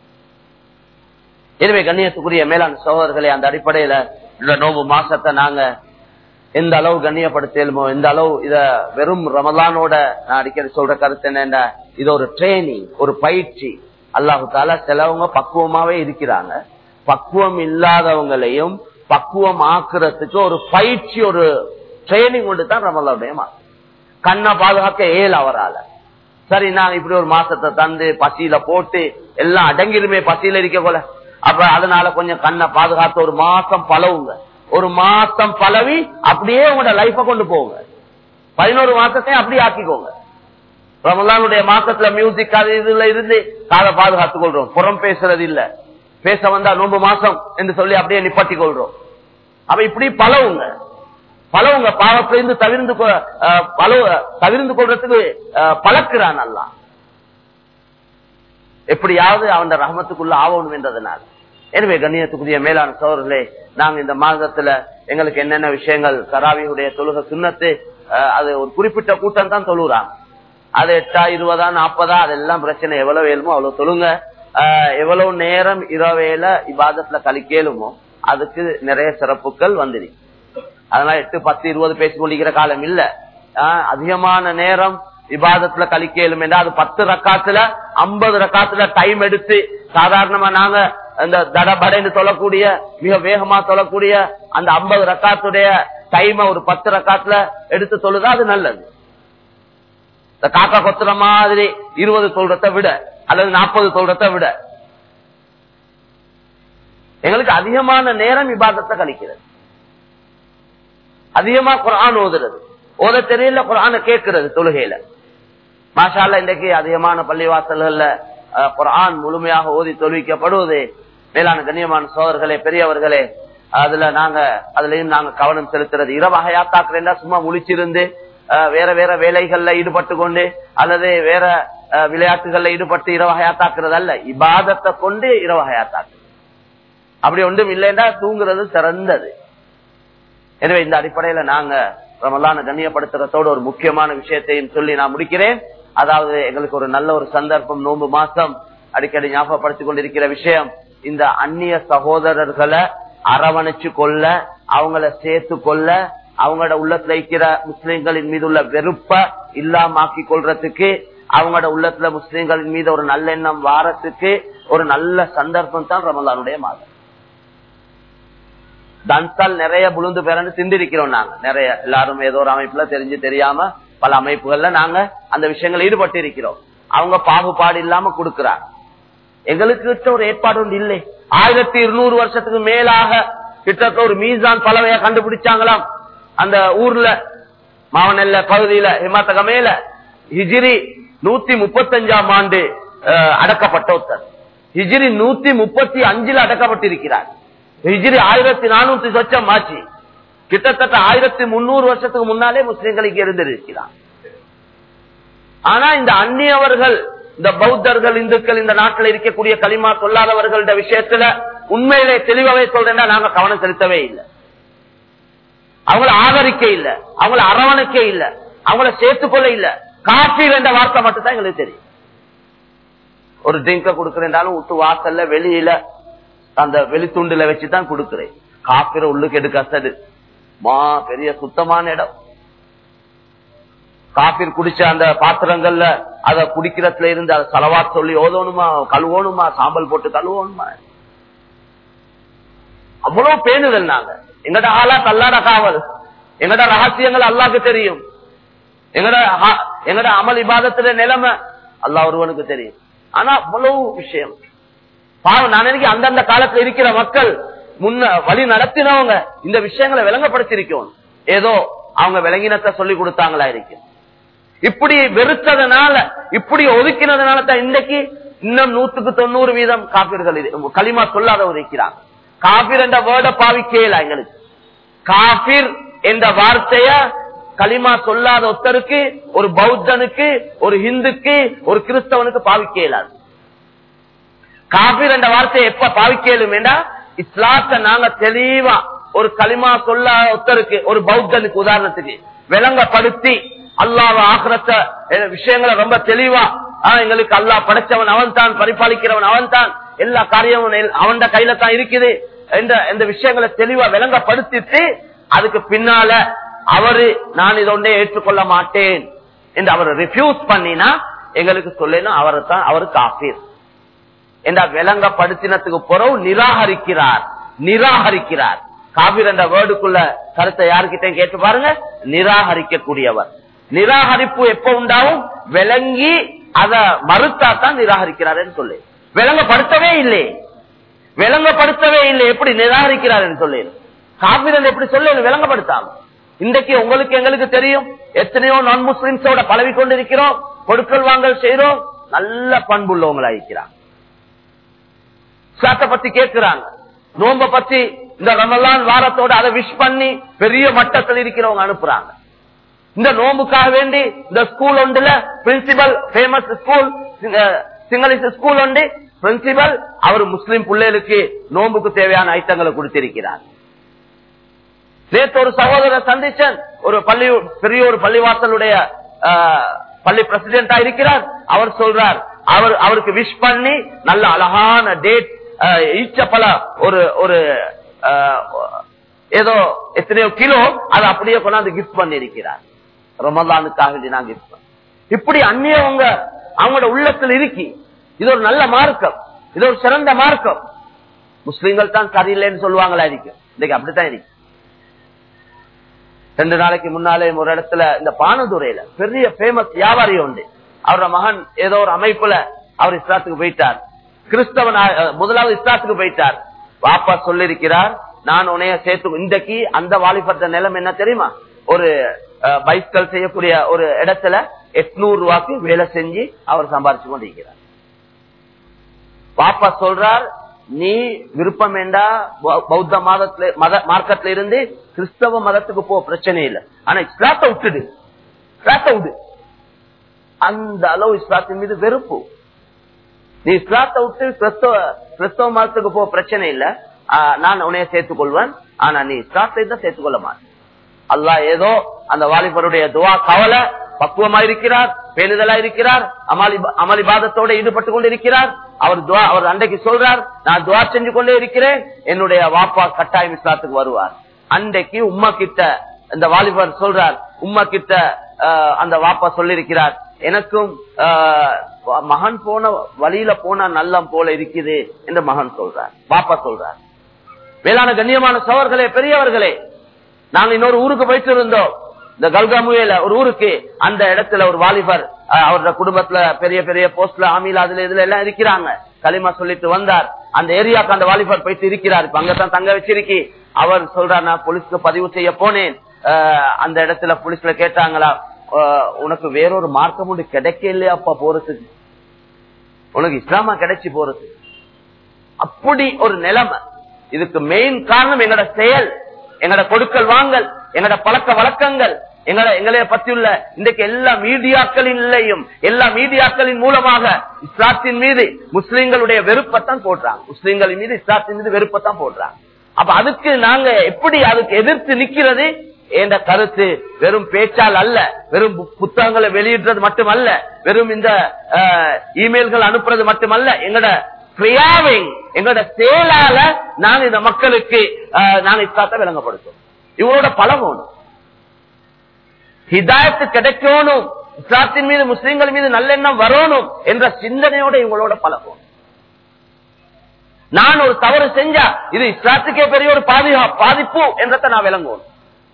எனவே கண்ணியத்துக்குரிய மேலான சோழர்களே அந்த அடிப்படையில இந்த நோம்பு மாசத்தை நாங்க எந்த அளவு கண்ணியப்படுத்தலுமோ எந்த அளவு இத வெறும் ரமலானோட நான் அடிக்கடி சொல்ற கருத்து என்னன்னா இது ஒரு ட்ரைனிங் ஒரு பயிற்சி அல்லாஹு தாலா சிலவங்க பக்குவமாவே இருக்கிறாங்க பக்குவம் இல்லாதவங்களையும் பக்குவம் ஆக்குறதுக்கு ஒரு பயிற்சி ஒரு ட்ரைனிங் கொண்டு தான் ரமலானுடைய மாசம் கண்ணை பாதுகாக்க ஏழு அவரால சரி நான் இப்படி ஒரு மாசத்தை தந்து பசியில போட்டு எல்லாம் அடங்கிருமே பசியில இருக்க போல அப்ப அதனால கொஞ்சம் கண்ணை பாதுகாத்து ஒரு மாசம் பழவுங்க ஒரு மாசம் பழவி அப்படியே உங்களோட லைஃப கொண்டு போங்க பதினோரு மாசத்தையும் அப்படியே ஆக்கிக்கோங்க ரமலானுடைய மாசத்துல மியூசிக் அது இதுல இருந்து காதை பாதுகாத்துக் கொள்றோம் புறம் பேசுறது இல்ல பேச வந்தா நோம்பு மாசம் என்று சொல்லி அப்படியே நிப்பாட்டி கொள்றோம் அப்ப இப்படி பழவுங்க பழவுங்க பாவத்திலிருந்து தவிர்ந்து கொ- அஹ், பழவு தவிர்ந்து கொள்றதுக்கு அஹ், பழக்கிறான் அல்லா எப்படியாவது அவன் ரஹமத்துக்குள்ள ஆகணும் என்றதனால் எனவே கண்ணியத்துக்குரிய மேலான சோழர்களே நாங்க இந்த மாதத்துல எங்களுக்கு என்னென்ன விஷயங்கள் கராவியுடைய தொழுக சுண்ணத்து அஹ், அது ஒரு குறிப்பிட்ட கூட்டம் தான் தொழுகிறாங்க அது எட்டா இருபதா நாற்பதா அதெல்லாம் பிரச்சனை எவ்வளவு வேணுமோ அவ்வளவு தொழுங்க அஹ், எவ்வளவு நேரம் இரவேல இபாதத்துல கழிக்கலுமோ அதுக்கு நிறைய சிறப்புகள் வந்துரு அதனால எட்டு பத்து இருபது பேசிக் கொண்டிருக்கிற காலம் இல்ல ஆஹ் அதிகமான நேரம் விவாதத்துல கழிக்கலும் என்றால் அது பத்து ரக்காத்துல ஐம்பது ரக்காத்துல டைம் எடுத்து சாதாரணமா நாங்க அந்த தடபடைன்னு சொல்லக்கூடிய மிக வேகமா சொல்லக்கூடிய அந்த ஐம்பது ரக்காத்துடைய டைமை ஒரு பத்து ரக்காத்துல எடுத்து சொல்லுதா அது நல்லது இந்த காக்கா கொத்துற மாதிரி இருபது சொல்றதை விட அல்லது நாற்பது சொல்றதை விட எங்களுக்கு அதிகமான நேரம் விவாதத்தை கழிக்கிறது அதிகமா குரான் ஓதுறது ஓத தெரியல குரான கேட்கிறது தொழுகையில மாஷால இன்றைக்கு அதிகமான பள்ளிவாசல்கள்ல அஹ், குர்ஆன் முழுமையாக ஓதி தொழுவிக்கப்படுவது மேலான கண்ணியமான சோதர்களே பெரியவர்களே அதுல நாங்க அதுலயும் நாங்க கவனம் செலுத்துறது இரவு ஹயாத்தாக்குறேன்னா சும்மா முழிச்சிருந்து அஹ், வேற வேற வேலைகள்ல ஈடுபட்டு கொண்டு அல்லது வேற அஹ், விளையாட்டுகள்ல ஈடுபட்டு இரவு ஹயாத்தாக்குறது அல்ல இபாதத்தை கொண்டு இரவு ஹயாத்தாக்கு அப்படி ஒன்றும் இல்லைன்னா தூங்குறது சிறந்தது எனவே இந்த அடிப்படையில நாங்க ரமலான கண்ணியப்படுத்துறதோட ஒரு முக்கியமான விஷயத்தையும் சொல்லி நான் முடிக்கிறேன் அதாவது எங்களுக்கு ஒரு நல்ல ஒரு சந்தர்ப்பம் நோன்பு மாசம் அடிக்கடி ஞாபகப்படுத்திக் கொண்டிருக்கிற விஷயம் இந்த அந்நிய சகோதரர்களை அரவணைச்சு கொள்ள அவங்கள சேர்த்து கொள்ள அவங்களோட உள்ளத்துல இருக்கிற முஸ்லிம்களின் மீது உள்ள வெறுப்ப இல்லாமாக்கி கொள்றதுக்கு அவங்களோட உள்ளத்துல முஸ்லிம்களின் மீது ஒரு நல்லெண்ணம் வாரத்துக்கு ஒரு நல்ல சந்தர்ப்பம் தான் ரமலானுடைய மாதம் தன்சால் நிறைய புழுந்து பேரன்னு சிந்திருக்கிறோம் நாங்க நிறைய எல்லாரும் ஏதோ ஒரு அமைப்புல தெரிஞ்சு தெரியாம பல அமைப்புகள்ல நாங்க அந்த விஷயங்கள் ஈடுபட்டு இருக்கிறோம் அவங்க பாகுபாடு இல்லாம கொடுக்கிறாங்க எங்களுக்கு கிட்ட ஒரு ஏற்பாடு ஒன்று இல்லை ஆயிரத்தி இருநூறு வருஷத்துக்கு மேலாக கிட்டத்தட்ட ஒரு மீசான் பலவைய கண்டுபிடிச்சாங்களாம் அந்த ஊர்ல மாவனல்ல பகுதியில ஹிமாத்தக மேல ஹிஜிரி நூத்தி முப்பத்தஞ்சாம் ஆண்டு அஹ், அடக்கப்பட்ட ஒருத்தர் ஹிஜிரி நூத்தி முப்பத்தி அஞ்சுல அடக்கப்பட்டிருக்கிறார் ஹிஜிரி ஆயிரத்தி நானூத்தி சொச்சம் ஆச்சு கிட்டத்தட்ட ஆயிரத்தி முன்னூறு வருஷத்துக்கு முன்னாலே முஸ்லிம்களுக்கு இருந்திருக்கிறார் ஆனா இந்த அந்நியவர்கள் இந்த பௌத்தர்கள் இந்துக்கள் இந்த நாட்டில் இருக்கக்கூடிய களிமா சொல்லாதவர்கள விஷயத்துல உண்மையிலே தெளிவாவே சொல்றேன்னா நாங்க கவனம் செலுத்தவே இல்லை அவங்கள ஆதரிக்க இல்ல அவங்கள அரவணைக்க இல்ல அவங்கள சேர்த்துக்கொள்ள இல்ல காஃபீர் என்ற வார்த்தை மட்டும் தான் எங்களுக்கு தெரியும் ஒரு ட்ரிங்க கொடுக்கறேன்டாலும் விட்டு வாசல்ல வெளியில அந்த வெளித்துண்டுல வச்சுதான் கொடுக்கிறேன் காப்பிர உள்ளுக்கு எடுக்க அசடு மா பெரிய சுத்தமான இடம் காப்பீர் குடிச்ச அந்த பாத்திரங்கள்ல அத குடிக்கிறதுல இருந்து அதை செலவாத் சொல்லி ஓதணுமா கழுவணுமா சாம்பல் போட்டு கழுவணுமா அவ்வளவு பேணுதல் நாங்க எங்கட ஆளா தள்ளாட காவல் எங்கட ரகசியங்கள் அல்லாக்கு தெரியும் எங்கட ஆ- எங்கட அமல் இபாதத்துல நிலைமை அல்லாஹ் ஒருவனுக்கு தெரியும் ஆனா அவ்வளவு விஷயம் பாவம் நான் நினைக்கிறேன் அந்தந்த காலத்துல இருக்கிற மக்கள் முன்ன வழி நடத்தினவங்க இந்த விஷயங்களை விளங்கப்படுத்திருக்கோம் ஏதோ அவங்க விளங்கினத்தை சொல்லி கொடுத்தாங்களா இருக்கு இப்படி வெறுத்ததுனால இப்படி ஒதுக்கினதுனால தான் இன்றைக்கு இன்னும் நூத்துக்கு தொண்ணூறு வீதம் காப்பீர்கள் களிமா சொல்லாதவர் இருக்கிறாங்க காபீர் என்ற வேர்ட பாவிக்கல எங்களுக்கு காபிர் என்ற வார்த்தைய களிமா சொல்லாத ஒருத்தருக்கு ஒரு பௌத்தனுக்கு ஒரு ஹிந்துக்கு ஒரு கிறிஸ்தவனுக்கு பாவிக்க இயலாது காபீர் என்ற வார்த்தையை எப்ப பாவிக்கலும் வேண்டா இஸ்லாத்தை நாங்க தெளிவா ஒரு களிமா சொல்லாத ஒருத்தருக்கு ஒரு பௌத்தனுக்கு உதாரணத்துக்கு விளங்கப்படுத்தி அல்லாஹ் ஆக்கிரத்த விஷயங்களை ரொம்ப தெளிவா ஆஹ் எங்களுக்கு அல்லாஹ் படைச்சவன் அவன் தான் பரிபாலிக்கிறவன் அவன் தான் எல்லா காரியமும் அவன் கையில தான் இருக்குது என்ற இந்த விஷயங்களை தெளிவா விளங்கப்படுத்திட்டு அதுக்கு பின்னால அவரு நான் இதை ஒன்றே ஏற்றுக்கொள்ள மாட்டேன் என்று அவர் ரிஃப்யூஸ் பண்ணினா எங்களுக்கு சொல்லணும் அவரை தான் அவரு காப்பீர் என்ற விளங்கப்படுத்தினத்துக்கு பிறகு நிராகரிக்கிறார் நிராகரிக்கிறார் காபீர் என்ற வேர்டுக்குள்ள கருத்தை யாருக்கிட்ட கேட்டு பாருங்க நிராகரிக்கக்கூடியவர் நிராகரிப்பு எப்ப உண்டாகும் விளங்கி அத மறுத்தா தான் நிராகரிக்கிறார் சொல்லு விளங்கப்படுத்தவே இல்லை விளங்கப்படுத்தவே இல்லை எப்படி நிராகரிக்கிறார் சொல்லு காபீரன் எப்படி சொல்லு விளங்கப்படுத்தாம இன்றைக்கு உங்களுக்கு எங்களுக்கு தெரியும் எத்தனையோ நான் முஸ்லிம்ஸோட பழவி கொண்டிருக்கிறோம் கொடுக்கல் வாங்கல் செய்யறோம் நல்ல பண்புள்ளவங்களா இருக்கிறாங்க இஸ்லாத்தை பத்தி கேட்கிறாங்க நோம்ப பத்தி இந்த ரமலான் வாரத்தோட அதை விஷ் பண்ணி பெரிய மட்டத்தில் இருக்கிறவங்க அனுப்புறாங்க இந்த நோம்புக்காக வேண்டி இந்த ஸ்கூல் ஒன்றுல principal famous school Sinhala school ஒன்று பிரின்சிபல் அவர் முஸ்லிம் பிள்ளைகளுக்கு நோம்புக்கு தேவையான ஐட்டங்களை கொடுத்திருக்கிறார் நேற்று ஒரு சகோதரர் சந்திச்சன் ஒரு பள்ளி பெரிய ஒரு பள்ளிவாசலுடைய பள்ளி பிரசிடென்டா இருக்கிறார் அவர் சொல்றார் அவர் அவருக்கு விஷ் பண்ணி நல்ல அழகான டேட் ஈச்ச பல ஒரு ஒரு ஏதோ எத்தனையோ கிலோ அதை அப்படியே கொண்டாந்து கிஃப்ட் பண்ணி இருக்கிறார் ரமதானுக்காக வேண்டி நான் கிஃப்ட் இப்படி அந்நியவங்க அவங்களோட உள்ளத்தில் இருக்கி இது ஒரு நல்ல மார்க்கம் இது ஒரு சிறந்த மார்க்கம் முஸ்லீம்கள் தான் சரியில்லைன்னு சொல்லுவாங்களா இருக்கு இன்னைக்கு அப்படித்தான் இருக்கு ரெண்டு நாளைக்கு முன்னாலே ஒரு இடத்துல இந்த பானதுரையில பெரிய பேமஸ் வியாபாரி உண்டு அவரோட மகன் ஏதோ ஒரு அமைப்புல அவர் இஸ்லாத்துக்கு போயிட்டார் கிறிஸ்தவன் முதலாவது இஸ்லாத்துக்கு போயிட்டார் வாப்பா சொல்லிருக்கிறார் நான் உனைய சேர்த்து இன்றைக்கு அந்த வாலிபத்த நிலம் என்ன தெரியுமா ஒரு பைஸ்கல் செய்யக்கூடிய ஒரு இடத்துல எட்நூறு ரூபாய்க்கு வேலை செஞ்சு அவர் சம்பாரிச்சு கொண்டிருக்கிறார் பாப்பா சொல்றார் நீ விருப்பம் வேண்டா பௌத்த மாதத்துல மத மார்க்கத்துல இருந்து கிறிஸ்தவ மதத்துக்கு போ பிரச்சனை இல்லை ஆனா இஸ்லாத்தை விட்டுடு இஸ்லாத்தை விடு அந்த அளவு இஸ்லாத்தின் மீது வெறுப்பு நீ இஸ்லாத்தை விட்டு கிறிஸ்தவ கிறிஸ்தவ மதத்துக்கு போ பிரச்சனை இல்ல நான் உனைய சேர்த்துக் கொள்வேன் ஆனா நீ இஸ்லாத்தை தான் சேர்த்துக் கொள்ள மாட்டேன் அல்லா ஏதோ அந்த வாலிபருடைய துவா கவலை பக்குவமா இருக்கிறார் பேணுதலா இருக்கிறார் அமாலி அமளிபாதத்தோட ஈடுபட்டு கொண்டு இருக்கிறார் அவர் துவா அவர் அன்றைக்கு சொல்றார் நான் துவா செஞ்சு கொண்டே இருக்கிறேன் என்னுடைய வாப்பா கட்டாயம் இஸ்லாத்துக்கு வருவார் அன்றைக்கு உம்மா கிட்ட இந்த வாலிபர் சொல்றார் உம்மா கிட்ட அந்த வாப்பா சொல்லிருக்கிறார் எனக்கும் மகன் போன வழியில போனா நல்லம் போல இருக்குது என்று மகன் சொல்றார் பாப்பா சொல்றார் வேளாண் கண்ணியமான சவர்களே பெரியவர்களே நாங்க இன்னொரு ஊருக்கு போயிட்டு இருந்தோம் இந்த கல்காமுயில ஒரு ஊருக்கு அந்த இடத்துல ஒரு வாலிபர் அவரோட குடும்பத்துல பெரிய பெரிய போஸ்ட்ல ஆமில அதுல இதுல எல்லாம் இருக்கிறாங்க களிமா சொல்லிட்டு வந்தார் அந்த ஏரியாக்கு அந்த வாலிபர் போயிட்டு இருக்கிறார் இப்ப அங்கதான் தங்க வச்சிருக்கி அவர் சொல்றார் நான் போலீஸ்க்கு பதிவு செய்ய போனேன் அந்த இடத்துல போலீஸ்ல கேட்டாங்களா உனக்கு வேறொரு மார்க்கம் ஒன்று கிடைக்க இல்லையாப்பா போறதுக்கு உனக்கு இஸ்லாமா கிடைச்சி போறது அப்படி ஒரு நிலைமை இதுக்கு மெயின் காரணம் எங்களோட செயல் எங்களோட கொடுக்கல் வாங்கல் எங்களோட பழக்க வழக்கங்கள் எங்களை எங்களை பற்றியுள்ள இன்றைக்கு எல்லா மீடியாக்களின்லையும் எல்லா மீடியாக்களின் மூலமாக இஸ்லாத்தின் மீது முஸ்லிம்களுடைய வெறுப்பத்தான் போடுறாங்க முஸ்லிம்களின் மீது இஸ்லாத்தின் மீது வெறுப்பத்தான் போடுறாங்க அப்ப அதுக்கு நாங்க எப்படி அதுக்கு எதிர்த்து நிக்கிறது என்ற கருத்து வெறும் பேச்சால் அல்ல வெறும் புத்தகங்களை வெளியிடுறது மட்டுமல்ல வெறும் இந்த இமெயில்கள் அனுப்புறது மட்டுமல்ல எங்கட கிரியாவை எங்களோட செயலால நாங்க இந்த மக்களுக்கு நாங்க இஸ்லாத்தை விளங்கப்படுத்தும் இவங்களோட பழகணும் ஹிதாயத்து கிடைக்கணும் இஸ்லாத்தின் மீது முஸ்லிம்கள் மீது நல்லெண்ணம் வரணும் என்ற சிந்தனையோட இவங்களோட பழகணும் நான் ஒரு தவறு செஞ்சா இது இஸ்லாத்துக்கே பெரிய ஒரு பாதிகா பாதிப்பு என்றத நான் விளங்குவோம்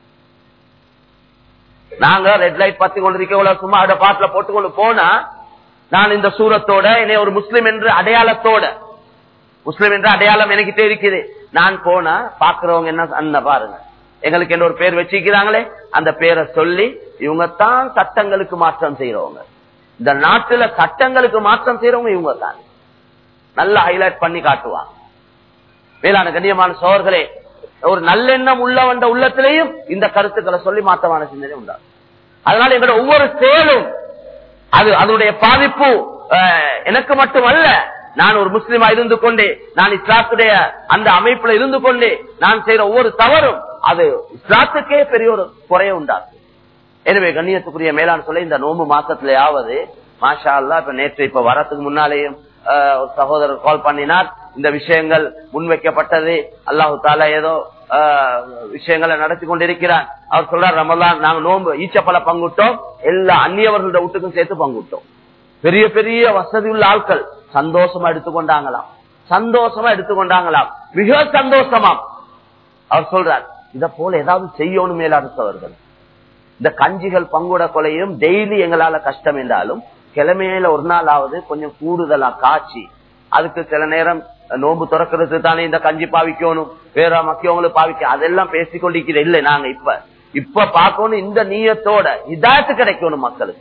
நாங்க ரெட் லைட் பத்தி கொண்டிருக்க சும்மா அட பாட்டுல போட்டுக்கொண்டு போனா நான் இந்த சூரத்தோட என்னை ஒரு முஸ்லிம் என்ற அடையாளத்தோட முஸ்லிம் என்ற அடையாளம் எனக்கிட்டே இருக்குது நான் போனா பாக்குறவங்க என்ன அண்ணா பாருங்க எங்களுக்கு என்ன ஒரு பேர் வச்சிருக்கிறாங்களே அந்த பேரை சொல்லி இவங்க தான் சட்டங்களுக்கு மாற்றம் செய்யறவங்க இந்த நாட்டுல சட்டங்களுக்கு மாற்றம் செய்யறவங்க இவங்க தான் நல்லா ஹைலைட் பண்ணி காட்டுவாங்க வேளாண் கண்ணியமான சோர்களே ஒரு நல்லெண்ணம் உள்ளவண்ட உள்ளத்திலேயும் இந்த கருத்துக்களை சொல்லி மாற்றமான சிந்தனை உண்டாகும் அதனால எங்களோட ஒவ்வொரு செயலும் அது அதனுடைய பாதிப்பு அஹ், எனக்கு மட்டுமல்ல நான் ஒரு முஸ்லிமா இருந்து கொண்டே நான் இஸ்லாத்துடைய அந்த அமைப்புல இருந்து கொண்டே நான் செய்யற ஒவ்வொரு தவறும் அது இஸ்லாத்துக்கே பெரிய ஒரு குறைய உண்டாகும் எனவே கண்ணியத்துக்குரிய மேலாண் சொல்ல இந்த நோம்பு மாசத்திலேயாவது மாஷா அல்லா இப்ப நேற்று இப்ப வரத்துக்கு முன்னாலேயும் ஆஹ், ஒரு சகோதரர் கால் பண்ணினார் இந்த விஷயங்கள் முன்வைக்கப்பட்டது அல்லாஹு தாலா ஏதோ ஆஹ், விஷயங்களை நடத்தி கொண்டிருக்கிறார் அவர் சொல்றார் ரமலான் நாங்க நோம்பு ஈச்சப்பல பங்குட்டோம் எல்லா அந்நியவர்களோட வீட்டுக்கும் சேர்த்து பங்குட்டோம் பெரிய பெரிய வசதி உள்ள ஆட்கள் சந்தோஷமா எடுத்துக்கொண்டாங்களாம் சந்தோஷமா எடுத்துக்கொண்டாங்களாம் மிக சந்தோஷமாம் அவர் சொல்றார் இத போல ஏதாவது செய்யணும் மேலாடுத்தவர்கள் இந்த கஞ்சிகள் பங்குட கொலையும் டெய்லி எங்களால கஷ்டம் என்றாலும் கிழமையில ஒரு நாளாவது கொஞ்சம் கூடுதலா காய்ச்சி அதுக்கு சில நேரம் நோன்பு திறக்கிறது தானே இந்த கஞ்சி பாவிக்கணும் வேற மக்கியவங்களும் பாவிக்க அதெல்லாம் பேசிக்கொண்டிருக்கிற இல்லை நாங்க இப்ப இப்ப பார்க்கணும் இந்த நீயத்தோட இதாத்து கிடைக்கணும் மக்களுக்கு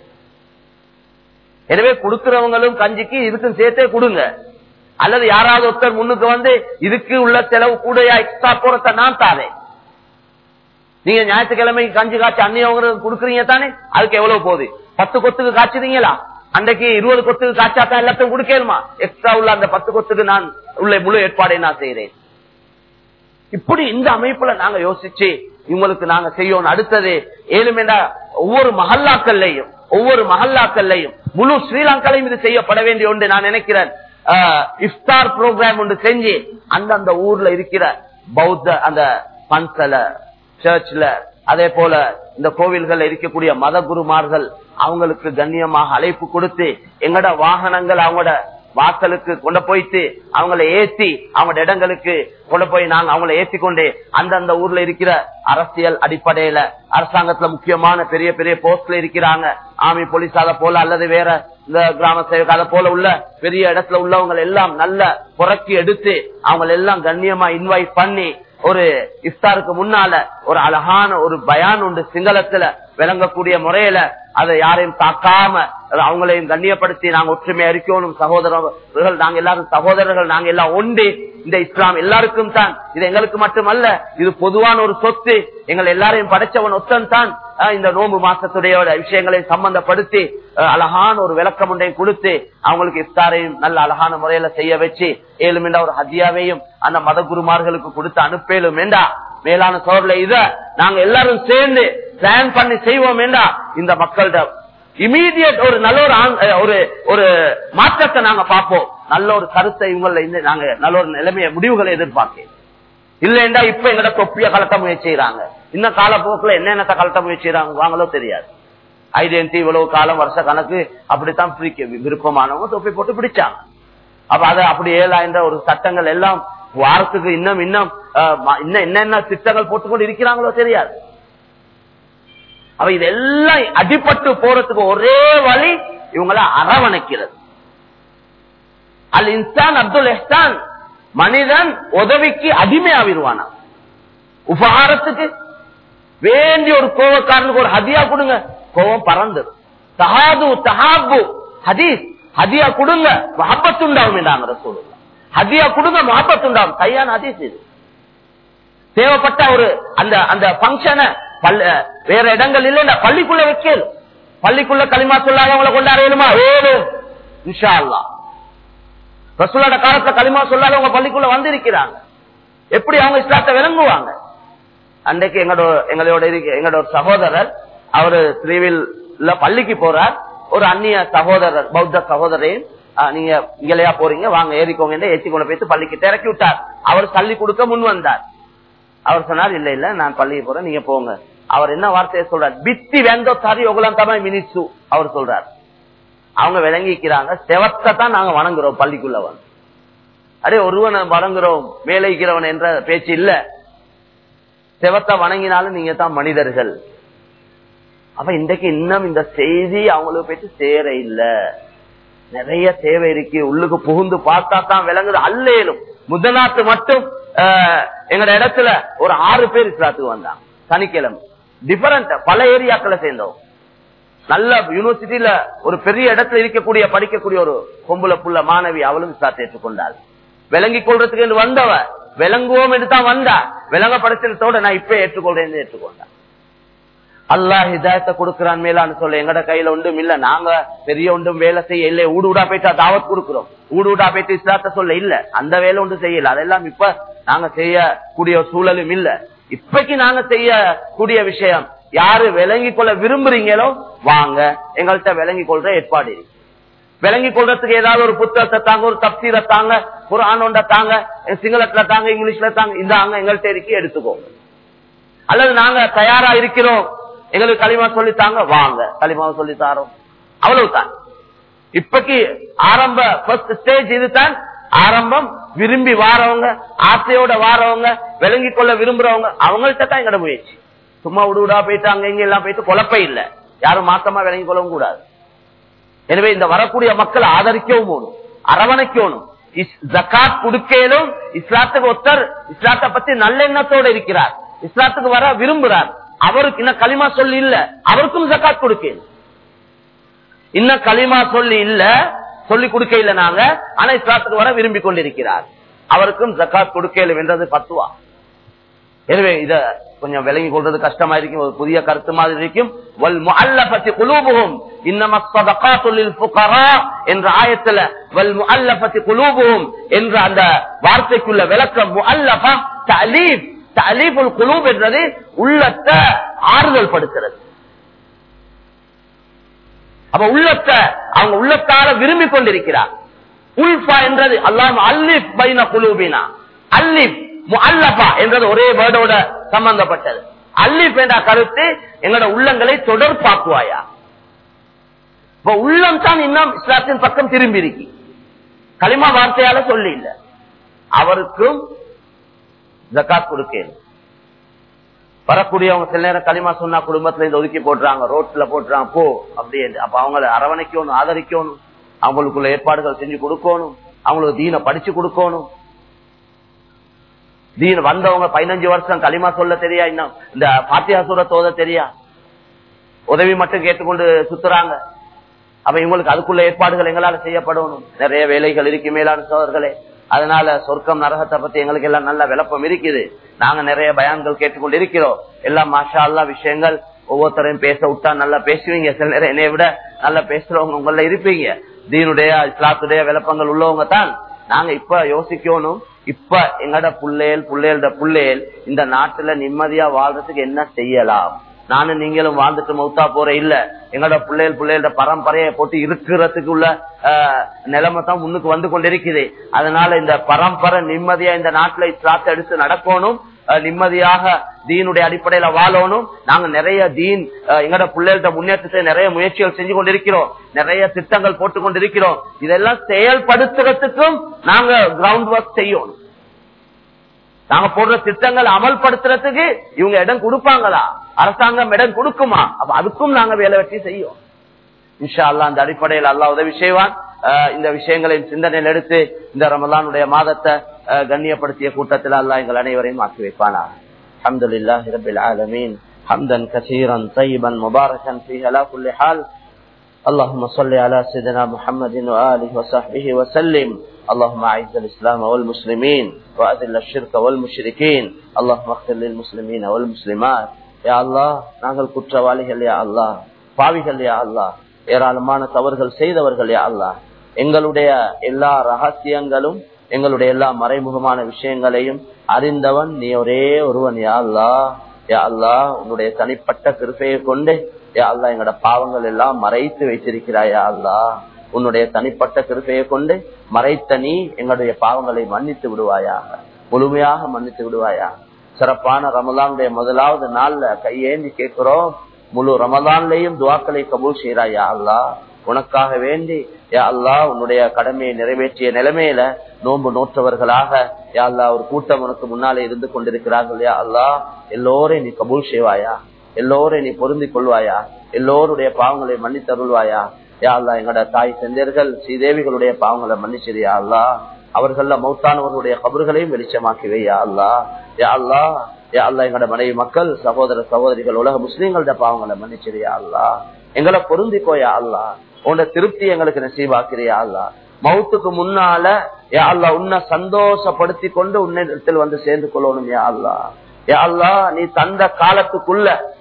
எனவே கொடுக்கிறவங்களும் கஞ்சிக்கு இதுக்கும் சேர்த்தே கொடுங்க அல்லது யாராவது ஒருத்தர் முன்னுக்கு வந்து இதுக்கு உள்ள செலவு கூடையா எக்ஸ்ட்ரா போறத நான் தாரேன் நீங்க ஞாயிற்றுக்கிழமைக்கு கஞ்சி காய்ச்சி அந்நியவங்க கொடுக்குறீங்க தானே அதுக்கு எவ்வளவு போகுது பத்து கொத்துக்கு காய்ச்சிதீங்களா அன்றைக்கு இருபது கொத்துக்கு காய்ச்சாத்தான் எல்லாத்தையும் கொடுக்கலுமா எக்ஸ்ட்ரா உள்ள அந்த பத்து கொத்துக்கு நான் உள்ள முழு ஏற்பாடை நான் செய்யறேன் இப்படி இந்த அமைப்புல நாங்க யோசிச்சு இவங்களுக்கு நாங்க செய்யணும் அடுத்தது ஏழுமேண்டா ஒவ்வொரு மஹல்லாக்கள்லையும் ஒவ்வொரு மஹல்லாக்கள்லையும் முழு ஸ்ரீலங்காலையும் இது செய்யப்பட வேண்டிய ஒன்று நான் நினைக்கிறேன் ஆஹ், இஃப்தார் ப்ரோக்ராம் ஒன்று செஞ்சு அந்தந்த ஊர்ல இருக்கிற பௌத்த அந்த பன்சல சர்ச்ல அதே போல இந்த கோவில்கள் இருக்கக்கூடிய மத குருமார்கள் அவங்களுக்கு கண்ணியமாக அழைப்பு கொடுத்து எங்கட வாகனங்கள் அவங்களோட வாசலுக்கு கொண்டு போயிட்டு அவங்கள ஏத்தி அவங்களோட இடங்களுக்கு கொண்டு போய் நாங்க அவங்கள ஏத்தி கொண்டு அந்தந்த ஊர்ல இருக்கிற அரசியல் அடிப்படையில அரசாங்கத்துல முக்கியமான பெரிய பெரிய போஸ்ட்ல இருக்கிறாங்க ஆர்மி போலீஸ் அதை போல அல்லது வேற இந்த கிராம சேவக அதை போல உள்ள பெரிய இடத்துல உள்ளவங்க எல்லாம் நல்ல புறக்கி எடுத்து அவங்க எல்லாம் கண்ணியமா இன்வைட் பண்ணி ஒரு இஃப்தாருக்கு முன்னால ஒரு அழகான ஒரு பயான் உண்டு சிங்களத்துல விளங்கக்கூடிய முறையில அதை யாரையும் தாக்காம அது அவங்களையும் கண்ணியப்படுத்தி நாங்க ஒற்றுமையா இருக்கணும் சகோதரர்கள் நாங்க எல்லாரும் சகோதரர்கள் நாங்க எல்லாம் ஒன்று இந்த இஸ்லாம் எல்லாருக்கும் தான் இது எங்களுக்கு மட்டுமல்ல இது பொதுவான ஒரு சொத்து எங்கள் எல்லாரையும் படைச்சவன் ஒத்தன் தான் அஹ், இந்த நோன்பு மாசத்துடைய விஷயங்களை சம்பந்தப்படுத்தி அஹ், அழகான ஒரு விளக்கம் ஒன்றையும் கொடுத்து அவங்களுக்கு இஃப்தாரையும் நல்ல அழகான முறையில செய்ய வச்சு ஏழுமெண்டா ஒரு ஹதியாவையும் அந்த மத குருமார்களுக்கு கொடுத்து அனுப்பேலும் வேண்டா மேலான சோழர்ல இத நாங்க எல்லாரும் சேர்ந்து பிளான் பண்ணி செய்வோம் வேண்டா இந்த மக்கள்கிட்ட இமீடியட் ஒரு நல்ல ஒரு ஆண்- அஹ், ஒரு ஒரு மாற்றத்தை நாங்க பார்ப்போம் நல்ல ஒரு கருத்தை இவங்கள இருந்து நாங்க நல்ல ஒரு நிலைமைய முடிவுகளை எதிர்பார்க்க இல்லைண்டா இப்ப எங்கட தொப்பிய கலட்ட முயற்சி செய்யறாங்க இன்னும் காலப்போக்குல என்னென்னத்தை கலட்ட முயற்சி செய்யறாங்க வாங்களோ தெரியாது ஐடென்டி இவ்வளவு காலம் வருஷ கணக்கு அப்படித்தான் பிரிக்க விருப்பமானவங்க தொப்பி போட்டு பிடிச்சாங்க அப்ப அது அப்படி ஏழாயின்ற ஒரு சட்டங்கள் எல்லாம் வாரத்துக்கு இன்னும் இன்னும் அஹ், ம- இன்னும் என்னென்ன திட்டங்கள் போட்டுக்கொண்டு இருக்கிறாங்களோ தெரியாது அப்ப இதெல்லாம் அடிபட்டு போறதுக்கு ஒரே வழி இவங்கள அரவணைக்கிறது அல் இன்சான் அப்துல் எஹ்சான் மனிதன் உதவிக்கு அடிமையாவிடுவானா உபகாரத்துக்கு வேண்டிய ஒரு கோவக்காரனுக்கு ஒரு ஹதியா கொடுங்க கோவம் பறந்துடும் தஹாது தஹாபு ஹதீஸ் ஹதியா கொடுங்க மஹப்பத்துண்டாகும் என்றாங்க ரசூலுல்லாஹ் ஹதியா கொடுங்க மஹப்பத்துண்டாகும் கையான ஹதீஸ் இது தேவைப்பட்ட ஒரு அந்த அந்த பங்கனை வேற இடங்கள் இல்ல பள்ளிக்குள்ள வைக்கலும் பள்ளிக்குள்ள களிமா சொல்லாதவங்களை கொண்டாடலுமா ஏழும் இன்ஷா அல்லாஹ் ரசூலோட காலத்துல களிமா சொல்லாதவங்க பள்ளிக்குள்ள வந்திருக்கிறாங்க எப்படி அவங்க இஸ்லாத்தை விளங்குவாங்க அன்றைக்கு எங்களோட எங்களோட இருக்க- எங்களோட ஒரு சகோதரர் அவரு திருவில்ல பள்ளிக்கு போறார் ஒரு அந்நிய சகோதரர் பௌத்த சகோதரையும் "ஆ, நீங்க இங்கலையா போறீங்க வாங்க ஏறிக்கோங்க ஏற்றி கொண்டு போயிட்டு பள்ளிக்கு இறக்கி விட்டார் அவர் தள்ளி கொடுக்க முன் வந்தார் அவர் சொன்னார் இல்ல இல்ல நான் பள்ளிக்கு போறேன் நீங்க போங்க அவர் என்ன வார்த்தையை சொல்றார் பித்தி வேந்தோ சாரி ஒகலாம் தமிழ் மினிட்ஸு அவர் சொல்றார் அவங்க விளங்கிக்கிறாங்க செவத்தை தான் நாங்க வணங்குறோம் பள்ளிக்குள்ள வந்து அடே ஒருவனை வணங்குறோம் மேலைக்கிறவன் என்ற பேச்சு இல்ல செவத்தை வணங்கினாலும் நீங்க தான் மனிதர்கள் அப்ப இன்றைக்கு இன்னும் இந்த செய்தி அவங்களுக்கு போயிட்டு சேர இல்ல நிறைய தேவை இருக்கு உள்ளுக்கு புகுந்து பார்த்தா தான் விளங்குது அல்லேலும் முதநாத்து மட்டும் ஆஹ், எங்கட இடத்துல ஒரு ஆறு பேர் இஸ்லாத்துக்கு வந்தாங்க சனிக்கிழமை டிஃபரண்ட் பல ஏரியாக்களை சேர்ந்தோம் நல்ல யூனிவர்சிட்டியில ஒரு பெரிய இடத்துல இருக்கக்கூடிய படிக்கக்கூடிய ஒரு பொம்புல புள்ள மாணவி அவளும் இஸ்லாத்தை ஏற்றுக்கொண்டாள் விளங்கிக் கொள்றதுக்கு என்று வந்தவ விளங்குவோம் என்று தான் வந்தா விளங்கப்படுத்தத்தோட நான் இப்ப ஏற்றுக்கொள்றேன் ஏற்றுக்கொண்டா அல்லாஹ் ஹிதாயத்தை கொடுக்கிறான் மேலான்னு சொல்ல எங்கட கையில ஒன்றும் இல்ல நாங்க பெரிய ஒன்றும் வேலை செய்ய இல்ல ஊடு ஊடா போயிட்டா தாவத் கொடுக்கிறோம் ஊடு ஊடா போயிட்டு இஸ்லாத்த சொல்ல இல்ல அந்த வேலை ஒன்றும் செய்யல அதெல்லாம் இப்ப நாங்க செய்யக்கூடிய ஒரு சூழலும் இல்ல இப்பைக்கு நாங்க செய்யக்கூடிய விஷயம் யாரு விளங்கி கொள்ள விரும்புறீங்களோ வாங்க எங்கள்கிட்ட விளங்கி கொள்ற ஏற்பாடு இருக்கு விளங்கி கொள்றதுக்கு ஏதாவது ஒரு புத்தகத்தை தாங்க ஒரு தப்சீரை தாங்க ஒரு ஆனோண்ட தாங்க சிங்களத்துல தாங்க இங்கிலீஷ்ல தாங்க இந்த அங்க எங்கள்கிட்ட இருக்கு எடுத்துக்கோங்க அல்லது நாங்க தயாரா இருக்கிறோம் எங்களுக்கு களிமா சொல்லித்தாங்க வாங்க களிமாவை சொல்லி தாரோம் அவ்வளவுதான் இப்பக்கு ஆரம்ப ஃபர்ஸ்ட் ஸ்டேஜ் இதுதான் ஆரம்பம் விரும்பி வாரவங்க ஆசையோட வாரவங்க விளங்கி கொள்ள விரும்புறவங்க அவங்கள்ட்ட தான் எங்கட முயற்சி சும்மா விடுவிடா போயிட்டு அங்க இங்க எல்லாம் போயிட்டு குழப்ப இல்ல யாரும் மாத்தமா விளங்கி கொள்ளவும் கூடாது எனவே இந்த வரக்கூடிய மக்களை ஆதரிக்கவும் போகணும் அரவணைக்கணும் ஜக்காத் கொடுக்கலும் இஸ்லாத்துக்கு ஒத்தர் இஸ்லாத்தை பத்தி நல்லெண்ணத்தோட இருக்கிறார் இஸ்லாத்துக்கு வர விரும்புறார் அவருக்கு இன்னும் களிமா சொல்லி இல்ல அவருக்கும் ஜக்காத் கொடுக்கணும் இன்னும் களிமா சொல்லி இல்ல சொல்லி கொடுக்க இல்ல நாங்க ஆனா இஸ்லாத்துக்கு வர விரும்பி கொண்டிருக்கிறார் அவருக்கும் ஜக்காத் கொடுக்கலும் என்றது பத்துவா எனவே இத கொஞ்சம் விளங்கி கொள்றது கஷ்டமா இருக்கும் ஒரு புதிய கருத்து மாதிரி இருக்கும் வல் முஅல்லஃபத்தி குலூபுஹும் இன்னம ஸதகாத்து லில் ஃபுகரா என்ற ஆயத்துல வல் முஅல்லஃபத்தி குலூபுஹும் என்ற அந்த வார்த்தைக்குள்ள விளக்கம் முஅல்லஃபா தஅலீஃப் தஅலீஃபுல் குலூப் என்றது உள்ளத்தை ஆறுதல் படுத்துறது அப்ப உள்ளத்தை அவங்க உள்ளத்தால விரும்பி கொண்டிருக்கிறார் உல்ஃபா என்றது அல்லாம அல்லிப் பைன குலூபினா அல்லிப் முல்லபா என்றது ஒரே வேர்டோட சம்பந்தப்பட்டது அல்லிப் என்ற கருத்து எங்களோட உள்ளங்களை தொடர்பாக்குவாயா இப்ப உள்ளம் தான் இன்னும் இஸ்லாத்தின் பக்கம் திரும்பி இருக்கு களிமா வார்த்தையால சொல்லி இல்ல அவருக்கும் ஜக்காத் கொடுக்கேன் வரக்கூடியவங்க சில நேரம் களிமா சொன்னா குடும்பத்துல இருந்து ஒதுக்கி போட்டுறாங்க ரோட்ல போட்டுறாங்க போ அப்படி அப்ப அவங்களை அரவணைக்கணும் ஆதரிக்கணும் அவங்களுக்குள்ள ஏற்பாடுகள் செஞ்சு கொடுக்கணும் அவங்களுக்கு தீன படிச்சு கொடுக்கணும் தீன் வந்தவங்க பதினஞ்சு வருஷம் களிமா சொல்ல தெரியா இன்னும் இந்த பாத்தியா சூரத்தோத தெரியா உதவி மட்டும் கேட்டுக்கொண்டு சுத்துறாங்க அப்ப இவங்களுக்கு அதுக்குள்ள ஏற்பாடுகள் எங்களால செய்யப்படணும் நிறைய வேலைகள் இருக்கு மேலான சோதர்களே அதனால சொர்க்கம் நரகத்தை பத்தி எங்களுக்கு எல்லாம் நல்ல விளப்பம் இருக்குது நாங்க நிறைய பயான்கள் கேட்டுக்கொண்டு இருக்கிறோம் எல்லாம் மாஷா அல்லா விஷயங்கள் ஒவ்வொருத்தரையும் பேச விட்டா நல்லா பேசுவீங்க சில நேரம் என்னைய விட நல்லா பேசுறவங்க உங்கள இருப்பீங்க தீனுடைய இஸ்லாத்துடைய விளப்பங்கள் உள்ளவங்க தான் நாங்க இப்ப யோசிக்கணும் இப்ப எங்கட புள்ளையல் புள்ளையல்ட புள்ளையல் இந்த நாட்டுல நிம்மதியா வாழ்றதுக்கு என்ன செய்யலாம் நானும் நீங்களும் வாழ்ந்துட்டு மௌத்தா போற இல்ல எங்களோட பிள்ளைகள் பிள்ளைகளோட பரம்பரையை போட்டு இருக்கிறதுக்கு உள்ள நிலைமை தான் முன்னுக்கு வந்து கொண்டிருக்குது அதனால இந்த பரம்பரை நிம்மதியா இந்த நாட்டுல இஸ்லாத்தை எடுத்து நடக்கணும் நிம்மதியாக தீனுடைய அடிப்படையில வாழணும் நாங்க நிறைய தீன் எங்கட பிள்ளைகள்ட்ட முன்னேற்றத்தை நிறைய முயற்சிகள் செஞ்சு கொண்டிருக்கிறோம் நிறைய திட்டங்கள் போட்டு கொண்டிருக்கிறோம் இதெல்லாம் செயல்படுத்துறதுக்கும் நாங்க கிரவுண்ட் ஒர்க் செய்யணும் நாங்க போடுற திட்டங்கள் அமல்படுத்துறதுக்கு இவங்க இடம் கொடுப்பாங்களா அரசாங்கம் இடம் கொடுக்குமா அப்ப அதுக்கும் நாங்க வேலை வெற்றி செய்யும் இன்ஷா அல்லா அந்த அடிப்படையில் அல்லா உதவி செய்வான் இந்த விஷயங்களின் சிந்தனையில் எடுத்து இந்த ரமலானுடைய மாதத்தை கண்ணியப்படுத்திய கூட்டத்தில் அல்லா எங்கள் அனைவரையும் ஆக்கி வைப்பானா الحمد لله رب العالمين حمدا كثيرا طيبا مباركا فيه على كل حال اللهم صل على سيدنا محمد وآله وصحبه وسلم اللهم أعز الإسلام والمسلمين وأذل الشرك والمشركين اللهم اغفر للمسلمين والمسلمات يا الله நாங்கள் குற்றவாளிகள் யா அல்லாஹ் பாவிகள் யா அல்லாஹ் ஏராளமான தவறுகள் செய்தவர்கள் யா அல்லாஹ் எங்களுடைய எல்லா ரகசியங்களும் எங்களுடைய எல்லா மறைமுகமான விஷயங்களையும் அறிந்தவன் நீ ஒரே ஒருவன் யா அல்லா யா அல்லா உன்னுடைய தனிப்பட்ட கிருப்பையை கொண்டு யா அல்லா எங்களோட பாவங்கள் எல்லாம் மறைத்து வைத்திருக்கிறாயா அல்லா உன்னுடைய தனிப்பட்ட கிருப்பையை கொண்டு மறைத்த நீ எங்களுடைய பாவங்களை மன்னித்து விடுவாயாக முழுமையாக மன்னித்து விடுவாயா சிறப்பான ரமலானுடைய முதலாவது நாள்ல கையேந்தி கேட்கிறோம் முழு ரமலான்லையும் துவாக்களை கபூல் செய்யறாயா அல்லா உனக்காக வேண்டி யா அல்லா உன்னுடைய கடமையை நிறைவேற்றிய நிலைமையில நோன்பு நோற்றவர்களாக யா அல்லா ஒரு கூட்டம் உனக்கு முன்னாலே இருந்து கொண்டிருக்கிறார்கள் யா அல்லா எல்லோரையும் நீ கபூல் செய்வாயா எல்லோரையும் நீ பொருந்திக் கொள்வாயா எல்லோருடைய பாவங்களை மன்னித்தருள்வாயா யா அல்லா எங்களோட தாய் செந்தர்கள் ஸ்ரீதேவிகளுடைய பாவங்களை மன்னிச்சிரியா அல்லா அவர்கள மௌத்தானவர்களுடைய கபர்களையும் வெளிச்சமாக்கி வையா அல்லா யா அல்லா யா அல்லா எங்களோட மனைவி மக்கள் சகோதர சகோதரிகள் உலக முஸ்லீம்களோட பாவங்களை மன்னிச்சிரியா அல்லா எங்களை பொருந்திக்கோயா அல்லா உன்னோட திருப்தி எங்களுக்கு நசீவாக்கிறியா அல்லா மௌத்துக்கு முன்னால யா அல்லா உன்னை சந்தோஷப்படுத்தி கொண்டு உன்னிடத்தில் வந்து சேர்ந்து கொள்ளணும் யா அல்லா யா அல்லா நீ தந்த காலத்துக்குள்ள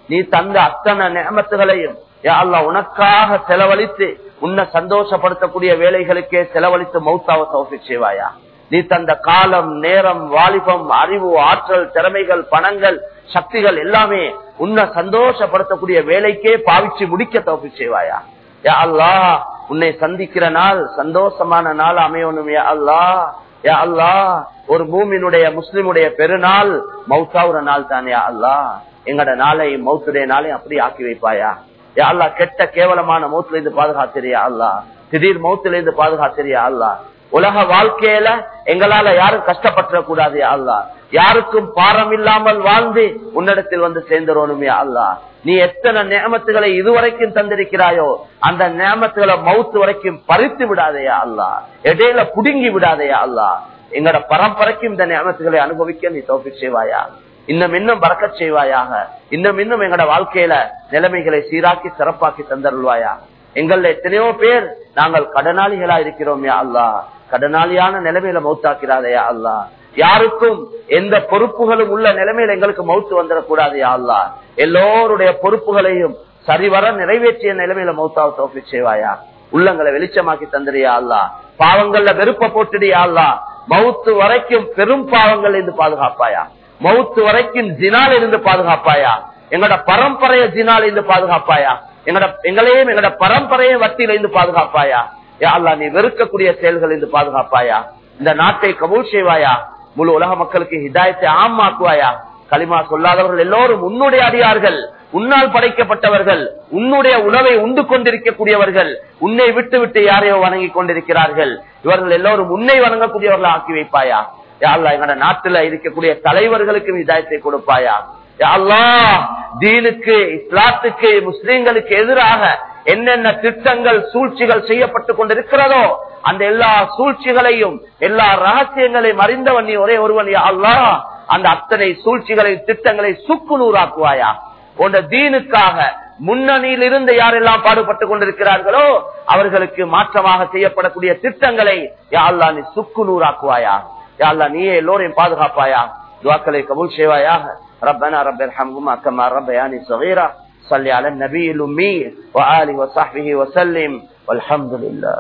நீ தந்த அத்தனை நேமத்துகளையும் யா அல்லாஹ் உனக்காக செலவழித்து உன்னை சந்தோஷப்படுத்தக்கூடிய வேலைகளுக்கே செலவழித்து மௌத்தாவ தௌஃபிக் செய்வாயா நீ தந்த காலம் நேரம் வாலிபம் அறிவு ஆற்றல் திறமைகள் பணங்கள் சக்திகள் எல்லாமே உன்னை சந்தோஷப்படுத்தக்கூடிய வேலைக்கே பாவிச்சு முடிக்க தௌஃபிக் செய்வாயா யா அல்லாஹ் உன்னை சந்திக்கிற நாள் சந்தோஷமான நாள் அமையணும் யா அல்லாஹ் யா அல்லாஹ் ஒரு பூமியினுடைய முஸ்லிமுடைய பெருநாள் மௌத்தாவுற நாள் தான் யா அல்லாஹ் எங்கட நாளை மௌத்துடைய நாளை அப்படி ஆக்கி வைப்பாயா யா அல்லா கெட்ட கேவலமான மௌத்துல இருந்து பாதுகாத்திரியா அல்லா திடீர் மௌத்துல இருந்து பாதுகாத்திரியா அல்லா உலக வாழ்க்கையில எங்களால யாரும் கஷ்டப்பட்டுற கூடாது அல்லா யாருக்கும் பாரம் இல்லாமல் வாழ்ந்து உன்னிடத்தில் வந்து சேர்ந்துடணுமே அல்லா நீ எத்தனை நியமத்துகளை இதுவரைக்கும் தந்திருக்கிறாயோ அந்த நியமத்துகளை மவுத்து வரைக்கும் பறித்து விடாதையா அல்லா இடையில புடுங்கி விடாதையா அல்லா எங்கட பரம்பரைக்கும் இந்த நியமத்துகளை அனுபவிக்க நீ தோப்பி செய்வாயா இன்னும் இன்னும் பறக்க செய்வாயாக இன்னும் இன்னும் எங்கட வாழ்க்கையில நிலைமைகளை சீராக்கி சிறப்பாக்கி தந்தருள்வாயா எங்கள எத்தனையோ பேர் நாங்கள் கடனாளிகளா இருக்கிறோம் யா அல்லா கடனாளியான நிலைமையில மௌத்தாக்கிறாதையா அல்லா யாருக்கும் எந்த பொறுப்புகளும் உள்ள நிலைமையில எங்களுக்கு மௌத்து வந்துடக்கூடாது யா அல்லா எல்லோருடைய பொறுப்புகளையும் சரிவர நிறைவேற்றிய நிலைமையில மௌத்தாவை தோப்பி செய்வாயா உள்ளங்களை வெளிச்சமாக்கி தந்துறியா அல்லா பாவங்கள்ல வெறுப்ப போட்டுடியா அல்லா மவுத்து வரைக்கும் பெரும் பாவங்கள் இருந்து பாதுகாப்பாயா மவுத்து வரைக்கும் ஜினால் இருந்து பாதுகாப்பாயா எங்கட பரம்பரைய ஜினால் இருந்து பாதுகாப்பாயா எங்கட எங்களையும் எங்கட பரம்பரைய வட்டியில இருந்து பாதுகாப்பாயா யா அல்லா நீ வெறுக்கக்கூடிய செயல்கள் இருந்து பாதுகாப்பாயா இந்த நாட்டை கபூல் செய்வாயா முழு உலக மக்களுக்கு ஹிதாயத்தை ஆமாக்குவாயா களிமா சொல்லாதவர்கள் எல்லோரும் உன்னுடைய அடியார்கள் உன்னால் படைக்கப்பட்டவர்கள் உன்னுடைய உணவை உண்டு கொண்டிருக்கக்கூடியவர்கள் உன்னை விட்டு விட்டு யாரையோ வணங்கி கொண்டிருக்கிறார்கள் இவர்கள் எல்லோரும் உன்னை வணங்கக்கூடியவர்கள் ஆக்கி வைப்பாயா யாழ்லா எங்கட நாட்டுல இருக்கக்கூடிய தலைவர்களுக்கும் இதாயத்தை கொடுப்பாயா யாழ்லா தீனுக்கு இஸ்லாத்துக்கு முஸ்லீம்களுக்கு எதிராக என்னென்ன திட்டங்கள் சூழ்ச்சிகள் செய்யப்பட்டு கொண்டிருக்கிறதோ அந்த எல்லா சூழ்ச்சிகளையும் எல்லா ரகசியங்களையும் அறிந்தவன் நீ ஒரே ஒருவன் அல்லா அந்த அத்தனை சூழ்ச்சிகளை திட்டங்களை சுக்கு நூறாக்குவாயா உன்ற தீனுக்காக முன்னணியில் இருந்து யாரெல்லாம் பாடுபட்டுக் கொண்டிருக்கிறார்களோ அவர்களுக்கு மாற்றமாக செய்யப்படக்கூடிய திட்டங்களை யாழ்லா நீ சுக்கு நூறாக்குவாயா யாழ்லா நீயே எல்லோரையும் பாதுகாப்பாயா துவாக்களை கபூல் செய்வாயாக ربنا رب ارحمهما كما ربياني صغيرا صل على النبي الأمي وآله وصحبه وسلم والحمد لله